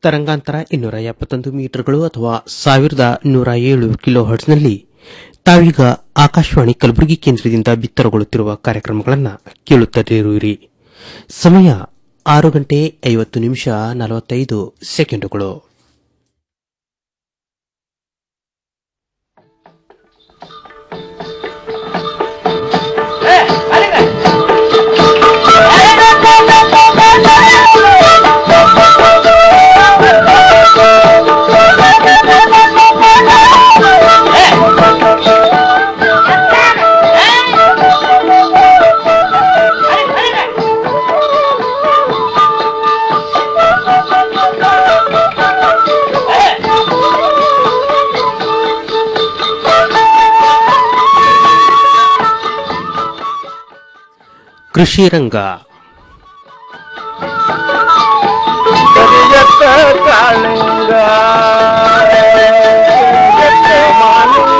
ತರಂಗಾಂತರ ಇನ್ನೂರ ಎಪ್ಪತ್ತೊಂದು ಮೀಟರ್ಗಳು ಅಥವಾ ಸಾವಿರದ ನೂರ ಏಳು ಕಿಲೋ ಹರ್ಟ್ಸ್ನಲ್ಲಿ ತಾವೀಗ ಆಕಾಶವಾಣಿ ಕಲಬುರಗಿ ಕೇಂದ್ರದಿಂದ ಬಿತ್ತರಗೊಳ್ಳುತ್ತಿರುವ ಕಾರ್ಯಕ್ರಮಗಳನ್ನು ಕೇಳುತ್ತಲಿರುವಿರಿ ಸಮಯ ಆರು ಗಂಟೆ ಐವತ್ತು ನಿಮಿಷ ನಲವತ್ತೈದು ಸೆಕೆಂಡುಗಳು ಕೃಷಿ ರಂಗ ಕರಿಯತ್ತ ಕಾಳಿಂಗ ಕರಿಯತ್ತ ಮಾಲಿಂಗ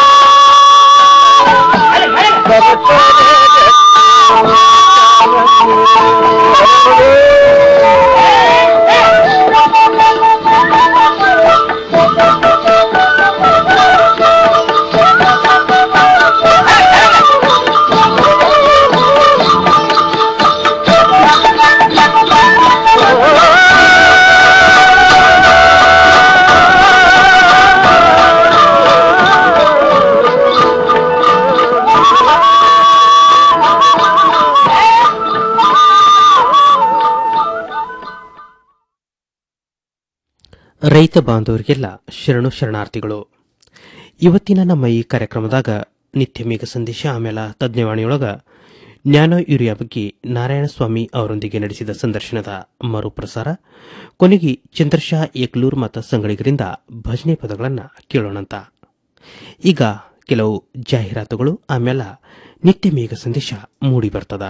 ರೈತ ಬಾಂಧವರಿಗೆಲ್ಲ ಶರಣು ಶರಣಾರ್ಥಿಗಳು ಇವತ್ತಿನ ನಮ್ಮ ಈ ಕಾರ್ಯಕ್ರಮದಾಗ ನಿತ್ಯ ಮೇಘ ಸಂದೇಶ ಆಮೇಲೆ ತಜ್ಞವಾಣಿಯೊಳಗ ನ್ಯಾನೋ ಯೂರಿಯಾ ಬಗ್ಗೆ ನಾರಾಯಣಸ್ವಾಮಿ ಅವರೊಂದಿಗೆ ನಡೆಸಿದ ಸಂದರ್ಶನದ ಮರುಪ್ರಸಾರ ಕೊನೆಗೆ ಚಂದ್ರಶಾ ಏಕ್ಲೂರ್ ಮತ್ತು ಸಂಗಳಿಗರಿಂದ ಭಜನೆ ಪದಗಳನ್ನು ಕೇಳೋಣಂತ ಈಗ ಕೆಲವು ಜಾಹೀರಾತುಗಳು ಆಮೇಲೆ ನಿತ್ಯ ಮೇಘ ಸಂದೇಶ ಮೂಡಿ ಬರ್ತದ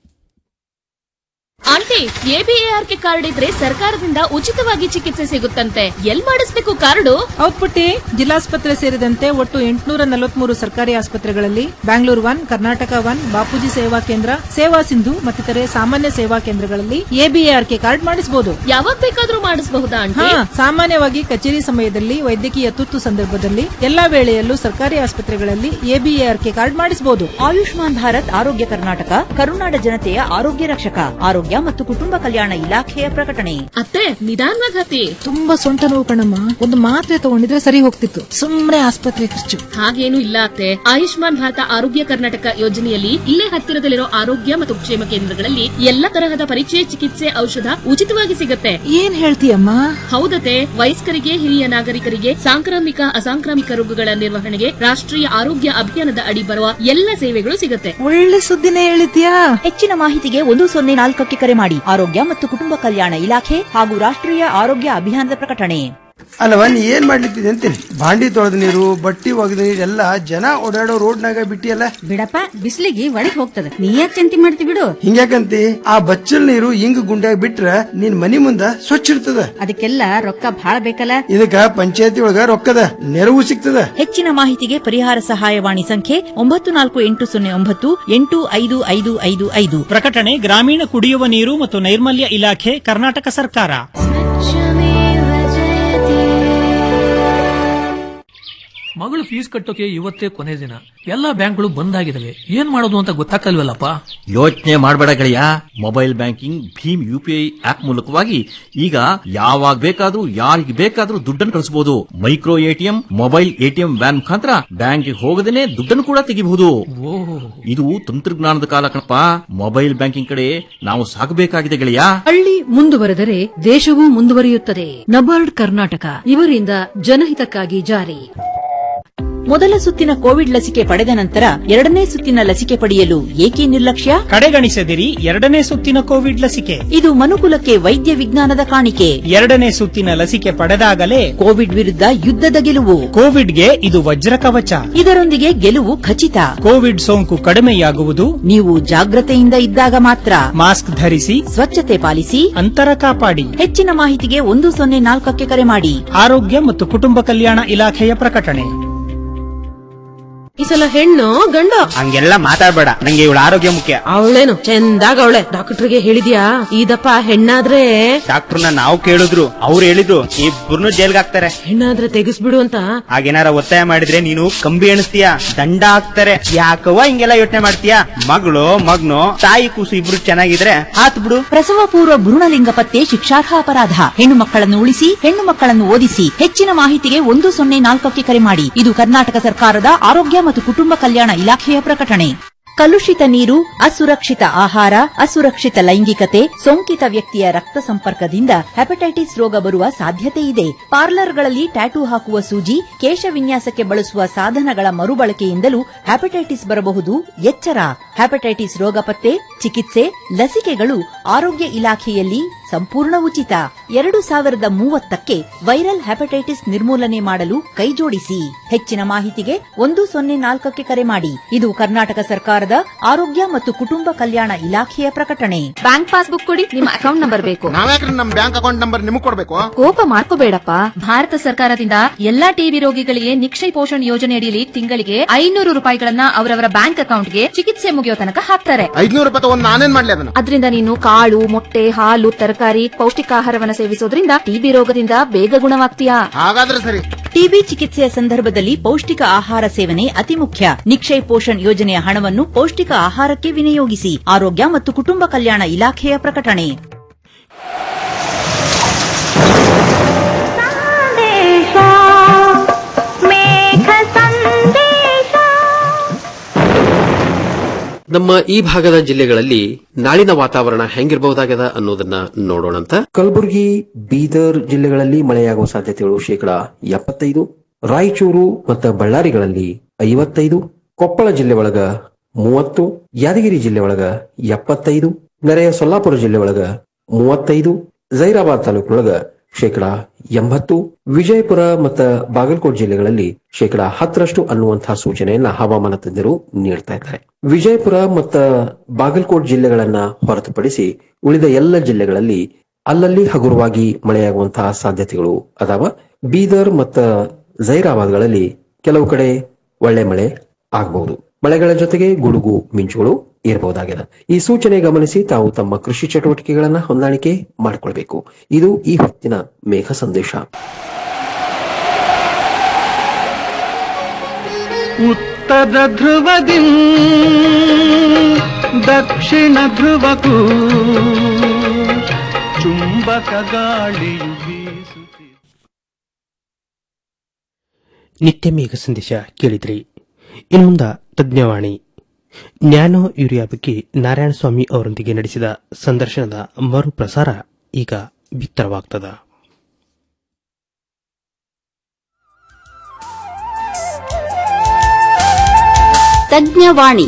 ಆಂಟಿ ಎಬಿಎಆರ್ಕೆ ಕಾರ್ಡ್ ಇದ್ರೆ ಸರ್ಕಾರದಿಂದ ಉಚಿತವಾಗಿ ಚಿಕಿತ್ಸೆ ಸಿಗುತ್ತಂತೆ ಎಲ್ ಮಾಡಿಸ್ಬೇಕು ಕಾರ್ಡು ಹೌದ್ ಪುಟ್ಟಿ ಜಿಲ್ಲಾಸ್ಪತ್ರೆ ಸೇರಿದಂತೆ ಒಟ್ಟು ಎಂಟುನೂರ ನಲವತ್ಮೂರು ಸರ್ಕಾರಿ ಆಸ್ಪತ್ರೆಗಳಲ್ಲಿ ಬ್ಯಾಂಗ್ಳೂರ್ ಒನ್ ಕರ್ನಾಟಕ ಒನ್ ಬಾಪೂಜಿ ಸೇವಾ ಕೇಂದ್ರ ಸೇವಾ ಸಿಂಧು ಮತ್ತಿತರೆ ಸಾಮಾನ್ಯ ಸೇವಾ ಕೇಂದ್ರಗಳಲ್ಲಿ ಎಬಿಎಆರ್ಕೆ ಕಾರ್ಡ್ ಮಾಡಿಸಬಹುದು ಯಾವಾಗ ಬೇಕಾದ್ರೂ ಮಾಡಿಸಬಹುದಾ ಹಾ ಆಂಟಿ ಸಾಮಾನ್ಯವಾಗಿ ಕಚೇರಿ ಸಮಯದಲ್ಲಿ ವೈದ್ಯಕೀಯ ತುರ್ತು ಸಂದರ್ಭದಲ್ಲಿ ಎಲ್ಲಾ ವೇಳೆಯಲ್ಲೂ ಸರ್ಕಾರಿ ಆಸ್ಪತ್ರೆಗಳಲ್ಲಿ ಎಬಿಎಆರ್ಕೆ ಕಾರ್ಡ್ ಮಾಡಿಸಬಹುದು ಆಯುಷ್ಮಾನ್ ಭಾರತ್ ಆರೋಗ್ಯ ಕರ್ನಾಟಕ ಕರುನಾಡ ಜನತೆಯ ಆರೋಗ್ಯ ರಕ್ಷಕ ಆರೋಗ್ಯ ಮತ್ತು ಕುಟುಂಬ ಕಲ್ಯಾಣ ಇಲಾಖೆಯ ಪ್ರಕಟಣೆ ಅತ್ತೆ ನಿಧಾನವಾಗಿ ಹತ್ತಿ ತುಂಬಾ ಸೊಂಟ ನೋವು ಕಣಮ್ಮ ಒಂದು ಮಾತ್ರೆ ತಗೊಂಡಿದ್ರೆ ಸರಿ ಹೋಗ್ತಿತ್ತು ಸುಮ್ನೆ ಆಸ್ಪತ್ರೆ ಖರ್ಚು ಹಾಗೇನು ಇಲ್ಲ ಅತ್ತೆ ಆಯುಷ್ಮಾನ್ ಭಾರತ ಆರೋಗ್ಯ ಕರ್ನಾಟಕ ಯೋಜನೆಯಲ್ಲಿ ಇಲ್ಲೇ ಹತ್ತಿರದಲ್ಲಿರೋ ಆರೋಗ್ಯ ಮತ್ತು ಕ್ಷೇಮ ಕೇಂದ್ರಗಳಲ್ಲಿ ಎಲ್ಲ ತರಹದ ಪರೀಕ್ಷೆ ಚಿಕಿತ್ಸೆ ಔಷಧ ಉಚಿತವಾಗಿ ಸಿಗತ್ತೆ ಏನ್ ಹೇಳ್ತೀಯಮ್ಮ ಹೌದತೆ ವಯಸ್ಕರಿಗೆ ಹಿರಿಯ ನಾಗರಿಕರಿಗೆ ಸಾಂಕ್ರಾಮಿಕ ಅಸಾಂಕ್ರಾಮಿಕ ರೋಗಗಳ ನಿರ್ವಹಣೆಗೆ ರಾಷ್ಟ್ರೀಯ ಆರೋಗ್ಯ ಅಭಿಯಾನದ ಅಡಿ ಬರುವ ಎಲ್ಲ ಸೇವೆಗಳು ಸಿಗತ್ತೆ ಒಳ್ಳೆ ಸುದ್ದಿನೇ ಹೇಳಿದ್ಯಾ ಹೆಚ್ಚಿನ ಮಾಹಿತಿಗೆ ಒಂದು ಸೊನ್ನೆ ನಾಲ್ಕಕ್ಕೆ ಕರೆ ಮಾಡಿ ಆರೋಗ್ಯ ಮತ್ತು ಕುಟುಂಬ ಕಲ್ಯಾಣ ಇಲಾಖೆ ಹಾಗೂ ರಾಷ್ಟ್ರೀಯ ಆರೋಗ್ಯ ಅಭಿಯಾನದ ಪ್ರಕಟಣೆ ಅಲ್ಲವ ನೀ ಏನ್ ಮಾಡ್ಲಿಕ್ತಿದೆ ಅಂತೀನಿ ಭಾಂಡಿ ತೊಳೆದ ನೀರು ಬಟ್ಟಿ ಒಗೆದ ನೀರು ಎಲ್ಲ ಜನ ಓಡಾಡೋ ರೋಡ್ನಾಗ ಬಿಟ್ಟಿಯಲ್ಲ ಬಿಡಪ್ಪ ಬಿಸ್ಲಿಗೆ ಒಳಗ್ ಹೋಗ್ತದ ನೀ ಯಾಕೆ ಚಿಂತೆ ಮಾಡ್ತಿ ಬಿಡು ಹಿಂಗ್ಯಾಕಂತಿ ಆ ಬಚ್ಚಲ್ ನೀರು ಹಿಂಗ್ ಗುಂಡ್ಯಾಗ ಬಿಟ್ರ ನಿನ್ ಮನಿ ಮುಂದ ಸ್ವಚ್ಛ ಇರ್ತದ ಅದಕ್ಕೆಲ್ಲ ರೊಕ್ಕ ಭಾಳ ಬೇಕಲ್ಲ ಇದಕ್ಕ ಪಂಚಾಯತಿ ಒಳಗ ರೊಕ್ಕದ ನೆರವು ಸಿಗ್ತದ ಹೆಚ್ಚಿನ ಮಾಹಿತಿಗೆ ಪರಿಹಾರ ಸಹಾಯವಾಣಿ ಸಂಖ್ಯೆ ಒಂಬತ್ತು ನಾಲ್ಕು ಎಂಟು ಸೊನ್ನೆ ಒಂಬತ್ತು ಎಂಟು ಐದು ಐದು ಐದು ಐದು ಪ್ರಕಟಣೆ ಗ್ರಾಮೀಣ ಕುಡಿಯುವ ನೀರು ಮತ್ತು ನೈರ್ಮಲ್ಯ ಇಲಾಖೆ ಕರ್ನಾಟಕ ಸರ್ಕಾರ ಮಗಳು ಫೀಸ್ ಕಟ್ಟೋಕೆ ಇವತ್ತೇ ಕೊನೆ ದಿನ ಎಲ್ಲಾ ಬ್ಯಾಂಕ್ಗಳು ಬಂದ್ ಆಗಿದಾವೆ ಏನ್ ಮಾಡೋದು ಅಂತ ಗೊತ್ತಾಗ್ತಲ್ವಲ್ಲಪ್ಪ ಯೋಚನೆ ಮಾಡಬೇಡ ಗೆಳೆಯ ಮೊಬೈಲ್ ಬ್ಯಾಂಕಿಂಗ್ ಭೀಮ್ ಯುಪಿಐ ಆಪ್ ಮೂಲಕವಾಗಿ ಈಗ ಯಾವಾಗ ಬೇಕಾದ್ರೂ ಯಾರಿಗೆ ಬೇಕಾದ್ರೂ ದುಡ್ಡನ್ನು ಕಳಿಸಬಹುದು micro ATM mobile ATM van ಮುಖಾಂತರ ಬ್ಯಾಂಕ್ಗೆ ಹೋಗದೇನೆ ದುಡ್ಡನ್ನು ಕೂಡ ತೆಗಿಬಹುದು ಇದು ತಂತ್ರಜ್ಞಾನದ ಕಾಲ ಕಣಪ್ಪ ಮೊಬೈಲ್ ಬ್ಯಾಂಕಿಂಗ್ ಕಡೆ ನಾವು ಸಾಗಬೇಕಾಗಿದೆ ಗೆಳೆಯ ಹಳ್ಳಿ ಮುಂದುವರೆದರೆ ದೇಶವೂ ಮುಂದುವರಿಯುತ್ತದೆ ನಬಾರ್ಡ್ ಕರ್ನಾಟಕ ಇವರಿಂದ ಜನಹಿತಕ್ಕಾಗಿ ಜಾರಿ ಮೊದಲ ಸುತ್ತಿನ ಕೋವಿಡ್ ಲಸಿಕೆ ಪಡೆದ ನಂತರ ಎರಡನೇ ಸುತ್ತಿನ ಲಸಿಕೆ ಪಡೆಯಲು ಏಕೆ ನಿರ್ಲಕ್ಷ್ಯ ಕಡೆಗಣಿಸದಿರಿ ಎರಡನೇ ಸುತ್ತಿನ ಕೋವಿಡ್ ಲಸಿಕೆ ಇದು ಮನುಕುಲಕ್ಕೆ ವೈದ್ಯ ವಿಜ್ಞಾನದ ಕಾಣಿಕೆ ಎರಡನೇ ಸುತ್ತಿನ ಲಸಿಕೆ ಪಡೆದಾಗಲೇ ಕೋವಿಡ್ ವಿರುದ್ಧ ಯುದ್ಧದ ಗೆಲುವು ಕೋವಿಡ್ಗೆ ಇದು ವಜ್ರ ಕವಚ ಇದರೊಂದಿಗೆ ಗೆಲುವು ಖಚಿತ ಕೋವಿಡ್ ಸೋಂಕು ಕಡಿಮೆಯಾಗುವುದು ನೀವು ಜಾಗ್ರತೆಯಿಂದ ಇದ್ದಾಗ ಮಾತ್ರ ಮಾಸ್ಕ್ ಧರಿಸಿ ಸ್ವಚ್ಛತೆ ಪಾಲಿಸಿ ಅಂತರ ಕಾಪಾಡಿ ಹೆಚ್ಚಿನ ಮಾಹಿತಿಗೆ ಒಂದು ಸೊನ್ನೆ ನಾಲ್ಕಕ್ಕೆ ಕರೆ ಮಾಡಿ ಆರೋಗ್ಯ ಮತ್ತು ಕುಟುಂಬ ಕಲ್ಯಾಣ ಇಲಾಖೆಯ ಪ್ರಕಟಣೆ ಈ ಸಲ ಹೆಣ್ಣು ಗಂಡ ಹಂಗೆಲ್ಲ ಮಾತಾಡ್ಬೇಡ ನಂಗೆ ಇವಳ ಆರೋಗ್ಯ ಮುಖ್ಯ ಅವಳೇನು ಚಂದಾಗ ಅವಳೆ ಡಾಕ್ಟರ್ಗೆ ಹೇಳಿದ್ಯಾ ಇದಪ್ಪ ಹೆಣ್ಣಾದ್ರೆ ಡಾಕ್ಟರ್ನ ನಾವು ಕೇಳಿದ್ರು ಅವ್ರು ಹೇಳಿದ್ರು ಇಬ್ಬರನ್ನು ಜೈಲ್ಗೆ ಹಾಕ್ತಾರೆ ಹೆಣ್ಣಾದ್ರೆ ತೆಗಿಸ್ಬಿಡು ಅಂತ ಹಾಗೇನಾರ ಒತ್ತಾಯ ಮಾಡಿದ್ರೆ ನೀನು ಕಂಬಿ ಎಣಿಸ್ತೀಯ ದಂಡ ಹಾಕ್ತಾರೆ ಯಾಕವ್ವ ಹಿಂಗೆಲ್ಲ ಯೋಚನೆ ಮಾಡ್ತೀಯ ಮಗಳು ಮಗ್ನು ತಾಯಿ ಕೂಸು ಇಬ್ರು ಚೆನ್ನಾಗಿದ್ರೆ ಹಾತ್ ಬಿಡು ಪ್ರಸವ ಪೂರ್ವ ಭ್ರೂಣಲಿಂಗ ಪತ್ತೆ ಶಿಕ್ಷಾರ್ಹ ಅಪರಾಧ ಹೆಣ್ಣು ಮಕ್ಕಳನ್ನು ಉಳಿಸಿ ಹೆಣ್ಣು ಮಕ್ಕಳನ್ನು ಓದಿಸಿ ಹೆಚ್ಚಿನ ಮಾಹಿತಿಗೆ ಒಂದು ಸೊನ್ನೆ ನಾಲ್ಕಕ್ಕೆ ಕರೆ ಮಾಡಿ ಇದು ಕರ್ನಾಟಕ ಸರ್ಕಾರದ ಆರೋಗ್ಯ ಮತ್ತು ಕುಟುಂಬ ಕಲ್ಯಾಣ ಇಲಾಖೆಯ ಪ್ರಕಟಣೆ ಕಲುಷಿತ ನೀರು ಅಸುರಕ್ಷಿತ ಆಹಾರ ಅಸುರಕ್ಷಿತ ಲೈಂಗಿಕತೆ ಸೋಂಕಿತ ವ್ಯಕ್ತಿಯ ರಕ್ತ ಸಂಪರ್ಕದಿಂದ ಹೆಪಟೈಟಿಸ್ ರೋಗ ಬರುವ ಸಾಧ್ಯತೆ ಇದೆ ಪಾರ್ಲರ್ಗಳಲ್ಲಿ ಟ್ಯಾಟೂ ಹಾಕುವ ಸೂಜಿ ಕೇಶ ವಿನ್ಯಾಸಕ್ಕೆ ಬಳಸುವ ಸಾಧನಗಳ ಮರುಬಳಕೆಯಿಂದಲೂ ಹೆಪಟೈಟಿಸ್ ಬರಬಹುದು ಎಚ್ಚರ ಹೆಪಟೈಟಿಸ್ ರೋಗ ಪತ್ತೆ ಚಿಕಿತ್ಸೆ ಲಸಿಕೆಗಳು ಆರೋಗ್ಯ ಇಲಾಖೆಯಲ್ಲಿ ಸಂಪೂರ್ಣ ಉಚಿತ ಎರಡು ಸಾವಿರದ ಮೂವತ್ತಕ್ಕೆ ವೈರಲ್ ಹೆಪಟೈಟಿಸ್ ನಿರ್ಮೂಲನೆ ಮಾಡಲು ಕೈಜೋಡಿಸಿ ಹೆಚ್ಚಿನ ಮಾಹಿತಿಗೆ ಒಂದು ಸೊನ್ನೆ ನಾಲ್ಕಕ್ಕೆ ಕರೆ ಮಾಡಿ ಇದು ಕರ್ನಾಟಕ ಸರ್ಕಾರದ ಆರೋಗ್ಯ ಮತ್ತು ಕುಟುಂಬ ಕಲ್ಯಾಣ ಇಲಾಖೆಯ ಪ್ರಕಟಣೆ ಬ್ಯಾಂಕ್ ಪಾಸ್ಬುಕ್ ಕೊಡಿ ನಿಮ್ಮ ಅಕೌಂಟ್ ನಂಬರ್ ಬೇಕು ನಾವ್ಯಾಕ್ರಿ ನಮ್ ಬ್ಯಾಂಕ್ ಅಕೌಂಟ್ ನಂಬರ್ ನಿಮಗ್ ಕೊಡ್ಬೇಕು ಕೋಪ ಮಾಡ್ಕೋಬೇಡಪ್ಪ ಭಾರತ ಸರ್ಕಾರದಿಂದ ಎಲ್ಲಾ ಟಿಬಿ ರೋಗಿಗಳಿಗೆ ನಿಕ್ಷಯ ಪೋಷಣ್ ಯೋಜನೆ ಅಡಿಯಲ್ಲಿ ತಿಂಗಳಿಗೆ ಐನೂರು ರೂಪಾಯಿಗಳನ್ನ ಅವರವರ ಬ್ಯಾಂಕ್ ಅಕೌಂಟ್ಗೆ ಚಿಕಿತ್ಸೆ ಮುಗಿಯೋ ತನಕ ಹಾಕ್ತಾರೆ ಐದ್ನೂರು ರೂಪಾಯಿ ತಗೊಂಡ್ ನಾನೇನ್ ಮಾಡ್ಲಿ ಅದನ್ನ ಅದರಿಂದ ನೀನು ಕಾಳು ಮೊಟ್ಟೆ ಹಾಲು ತರಕಾರಿ ಪೌಷ್ಟಿಕಾಹಾರವನ್ನ ಸೇವಿಸೋದ್ರಿಂದ ಟಿಬಿ ರೋಗದಿಂದ ಬೇಗ ಗುಣವಾಗ್ತೀಯಾ ಹಾಗಾದ್ರೆ ಸರಿ ಟಿಬಿ ಚಿಕಿತ್ಸೆಯ ಸಂದರ್ಭದಲ್ಲಿ ಪೌಷ್ಟಿಕ ಆಹಾರ ಸೇವನೆ ಅತಿ ಮುಖ್ಯ ನಿಕ್ಷಯ್ ಪೋಷಣ್ ಯೋಜನೆಯ ಹಣವನ್ನು ಪೌಷ್ಟಿಕ ಆಹಾರಕ್ಕೆ ವಿನಿಯೋಗಿಸಿ ಆರೋಗ್ಯ ಮತ್ತು ಕುಟುಂಬ ಕಲ್ಯಾಣ ಇಲಾಖೆಯ ಪ್ರಕಟಣೆ ನಮ್ಮ ಈ ಭಾಗದ ಜಿಲ್ಲೆಗಳಲ್ಲಿ ನಾಳಿನ ವಾತಾವರಣ ಹೆಂಗಿರಬಹುದಾಗ್ಯದ ಅನ್ನೋದನ್ನ ನೋಡೋಣಂತ ಕಲಬುರಗಿ ಬೀದರ್ ಜಿಲ್ಲೆಗಳಲ್ಲಿ ಮಳೆಯಾಗುವ ಸಾಧ್ಯತೆಗಳು ಶೇಕಡಾ ಎಪ್ಪತ್ತೈದು ರಾಯಚೂರು ಮತ್ತು ಬಳ್ಳಾರಿಗಳಲ್ಲಿ ಐವತ್ತೈದು ಕೊಪ್ಪಳ ಜಿಲ್ಲೆ ಒಳಗ ಮೂವತ್ತು ಯಾದಗಿರಿ ಜಿಲ್ಲೆ ಒಳಗ ಎಪ್ಪತ್ತೈದು ನೆರೆಯ ಸೊಲ್ಲಾಪುರ ಜಿಲ್ಲೆ ಒಳಗ ಮೂವತ್ತೈದು ಜೈರಾಬಾದ್ ತಾಲೂಕಿನೊಳಗ ಶೇಕಡಾ ಎಂಬತ್ತು ವಿಜಯಪುರ ಮತ್ತು ಬಾಗಲಕೋಟ್ ಜಿಲ್ಲೆಗಳಲ್ಲಿ ಶೇಕಡಾ ಹತ್ತರಷ್ಟು ಅನ್ನುವಂತಹ ಸೂಚನೆಯನ್ನ ಹವಾಮಾನ ತಜ್ಞರು ನೀಡ್ತಾ ಇದ್ದಾರೆ ವಿಜಯಪುರ ಮತ್ತು ಬಾಗಲಕೋಟ್ ಜಿಲ್ಲೆಗಳನ್ನ ಹೊರತುಪಡಿಸಿ ಉಳಿದ ಎಲ್ಲ ಜಿಲ್ಲೆಗಳಲ್ಲಿ ಅಲ್ಲಲ್ಲಿ ಹಗುರವಾಗಿ ಮಳೆಯಾಗುವಂತಹ ಸಾಧ್ಯತೆಗಳು ಅದಾವ ಬೀದರ್ ಮತ್ತು ಜೈರಾಬಾದ್ಗಳಲ್ಲಿ ಕೆಲವು ಕಡೆ ಒಳ್ಳೆ ಮಳೆ ಆಗಬಹುದು ಮಳೆಗಳ ಜೊತೆಗೆ ಗುಡುಗು ಮಿಂಚುಗಳು ಇರಬಹುದಾಗಿದೆ ಈ ಸೂಚನೆ ಗಮನಿಸಿ ತಾವು ತಮ್ಮ ಕೃಷಿ ಚಟುವಟಿಕೆಗಳನ್ನ ಹೊಂದಾಣಿಕೆ ಮಾಡಿಕೊಳ್ಬೇಕು ಇದು ಈ ಹೊತ್ತಿನ ಮೇಘ ಸಂದೇಶ ಉತ್ತರ ಧ್ರುವದಿ ದಕ್ಷಿಣ ಧ್ರುವಕ್ಕೂ ಚುಂಬಕ ಗಾಳಿಯು ಬೀಸುತ್ತಿದೆ ನಿತ್ಯ ಮೇಘ ಸಂದೇಶ ಕೇಳಿದ್ರಿ ಇನ್ಮುಂದ ತಜ್ಞವಾಣಿ ನ್ಯಾನೋ ಯೂರಿಯಾ ಬಗ್ಗೆ ನಾರಾಯಣಸ್ವಾಮಿ ಅವರೊಂದಿಗೆ ನಡೆಸಿದ ಸಂದರ್ಶನದ ಮರುಪ್ರಸಾರ ಈಗ ಬಿತ್ತರವಾಗ್ತದ ತಜ್ಞವಾಣಿ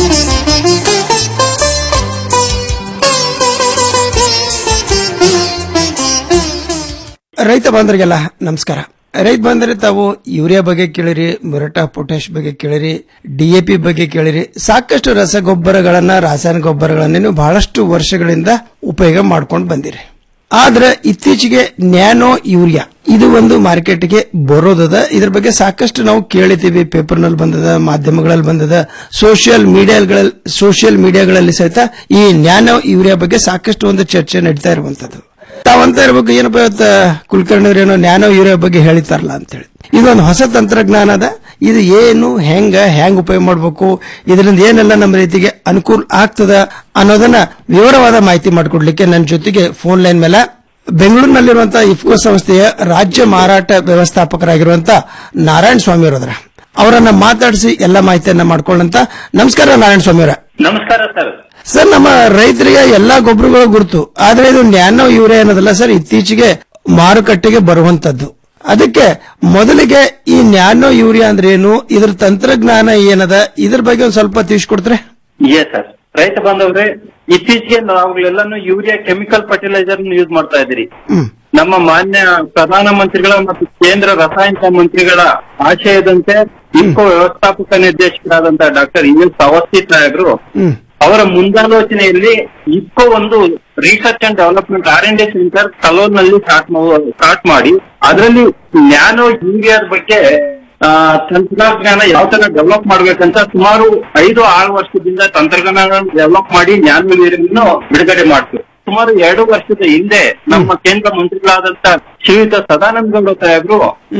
ರೈತ ಬಾಂಧವರಿಗೆಲ್ಲ ನಮಸ್ಕಾರ ರೈತ ಬಂದರೆ ತಾವು ಯೂರಿಯಾ ಬಗ್ಗೆ ಕೇಳಿರಿ ಮಿರಟಾ ಪೊಟ್ಯಾಶ್ ಬಗ್ಗೆ ಕೇಳಿರಿ ಡಿಎಪಿ ಬಗ್ಗೆ ಕೇಳಿರಿ ಸಾಕಷ್ಟು ರಸಗೊಬ್ಬರಗಳನ್ನ ರಾಸಾಯನಿಕ ಗೊಬ್ಬರಗಳನ್ನ ನೀವು ಬಹಳಷ್ಟು ವರ್ಷಗಳಿಂದ ಉಪಯೋಗ ಮಾಡ್ಕೊಂಡು ಬಂದಿರಿ ಆದ್ರೆ ಇತ್ತೀಚೆಗೆ ನ್ಯಾನೋ ಯೂರಿಯಾ ಇದು ಒಂದು ಮಾರ್ಕೆಟ್ಗೆ ಬರೋದದ ಇದ್ರ ಬಗ್ಗೆ ಸಾಕಷ್ಟು ನಾವು ಕೇಳಿದ್ದೀವಿ ಪೇಪರ್ನಲ್ಲಿ ಬಂದದ ಮಾಧ್ಯಮಗಳಲ್ಲಿ ಬಂದದ ಸೋಷಿಯಲ್ ಮೀಡಿಯಾಗಳಲ್ಲಿ ಸೋಷಿಯಲ್ ಮೀಡಿಯಾಗಳಲ್ಲಿ ಸಹಿತ ಈ ನ್ಯಾನೋ ಯೂರಿಯಾ ಬಗ್ಗೆ ಸಾಕಷ್ಟು ಒಂದು ಚರ್ಚೆ ನಡೀತಾ ಇರುವಂತದ್ದು ತಾವಂತ ಇರ್ಬೇಕು ಏನಪ್ಪ ಇವತ್ತ ಕುಲಕರ್ಣಿಯವ್ರು ಏನೋ ನ್ಯಾನೋ ಯೂರಿಯಾ ಬಗ್ಗೆ ಹೇಳಿತಾರಲ್ಲ ಅಂತೇಳಿ ಇದೊಂದು ಹೊಸ ತಂತ್ರಜ್ಞಾನ ಅದ ಇದು ಏನು ಹೆಂಗ ಹೆಂಗ್ ಉಪಯೋಗ ಮಾಡಬೇಕು ಇದರಿಂದ ಏನೆಲ್ಲ ನಮ್ಮ ರೀತಿಗೆ ಅನುಕೂಲ ಆಗ್ತದ ಅನ್ನೋದನ್ನ ವಿವರವಾದ ಮಾಹಿತಿ ಮಾಡಿಕೊಡ್ಲಿಕ್ಕೆ ನನ್ನ ಜೊತೆಗೆ ಫೋನ್ ಲೈನ್ ಮೇಲೆ ಬೆಂಗಳೂರಿನಲ್ಲಿರುವಂತಹ ಇಫ್ಕೋ ಸಂಸ್ಥೆಯ ರಾಜ್ಯ ಮಾರಾಟ ವ್ಯವಸ್ಥಾಪಕರಾಗಿರುವಂತ ನಾರಾಯಣ ಸ್ವಾಮಿ ಅವರದ್ರ ಅವರನ್ನ ಮಾತಾಡಿಸಿ ಎಲ್ಲ ಮಾಹಿತಿಯನ್ನ ಮಾಡ್ಕೊಳ್ಳಂತ ನಮಸ್ಕಾರ ನಾರಾಯಣ ಸ್ವಾಮಿ ಅವರ ನಮಸ್ಕಾರ ಸರ್ ಸರ್ ನಮ್ಮ ರೈತರಿಗೆ ಎಲ್ಲಾ ಗೊಬ್ಬರಗಳು ಗುರುತು ಆದ್ರೆ ಇದು ನ್ಯಾನೋ ಯೂರಿಯಾ ಅನ್ನೋದಲ್ಲ ಸರ್ ಇತ್ತೀಚೆಗೆ ಮಾರುಕಟ್ಟೆಗೆ ಬರುವಂತದ್ದು ಅದಕ್ಕೆ ಮೊದಲಿಗೆ ಈ ನ್ಯಾನೋ ಯೂರಿಯಾ ಅಂದ್ರೆ ಏನು ಇದ್ರ ತಂತ್ರಜ್ಞಾನ ಏನದ ಇದ್ರ ಬಗ್ಗೆ ಒಂದ್ ಸ್ವಲ್ಪ ತಿಳಿಸ್ಕೊಡ್ತಾರೆ ಎಸ್ ಸರ್ ರೈತ ಬಾಂಧವ್ರೆ ಇತ್ತೀಚೆಗೆ ನಾವುಗಳೆಲ್ಲಾನು ಯೂರಿಯಾ ಕೆಮಿಕಲ್ ಫರ್ಟಿಲೈಸರ್ ಯೂಸ್ ಮಾಡ್ತಾ ಇದ್ದೀರಿ ನಮ್ಮ ಮಾನ್ಯ ಪ್ರಧಾನ ಮಂತ್ರಿಗಳ ಮತ್ತು ಕೇಂದ್ರ ರಾಸಾಯನಿಕ ಮಂತ್ರಿಗಳ ಆಶಯದಂತೆ ಇಫ್ಕೋ ವ್ಯವಸ್ಥಾಪಕ ನಿರ್ದೇಶಕರಾದಂತಹ ಡಾಕ್ಟರ್ ಇ ಎಸ್ ಅವಸ್ಥಿ ಸಾಹೇಬ್ರು ಅವರ ಮುಂದಾಲೋಚನೆಯಲ್ಲಿ ಇಫ್ಕೋ ಒಂದು research and development R N D centre ಕಲೋನ್ನಲ್ಲಿ ಸ್ಟಾರ್ಟ್ ಸ್ಟಾರ್ಟ್ ಮಾಡಿ ಅದರಲ್ಲಿ ನ್ಯಾನೋ ಯೂರಿಯಾದ ಬಗ್ಗೆ ಆ, ತಂತ್ರಜ್ಞಾನ ಯಾವ ತರ ಡೆವಲಪ್ ಮಾಡ್ಬೇಕಂತ ಸುಮಾರು ಐದು ಆರು ವರ್ಷದಿಂದ ತಂತ್ರಜ್ಞಾನ ಡೆವಲಪ್ ಮಾಡಿ ಜ್ಞಾನ ಯೂರಿಯನ್ನು ಬಿಡುಗಡೆ ಮಾಡ್ತು ಸುಮಾರು ಎರಡು ವರ್ಷದ ಹಿಂದೆ ನಮ್ಮ ಕೇಂದ್ರ ಮಂತ್ರಿಗಳಾದಂತ ಶ್ರೀಯುತ ಸದಾನಂದ ಗೌಡ ಸಾಹೇಬ್ರು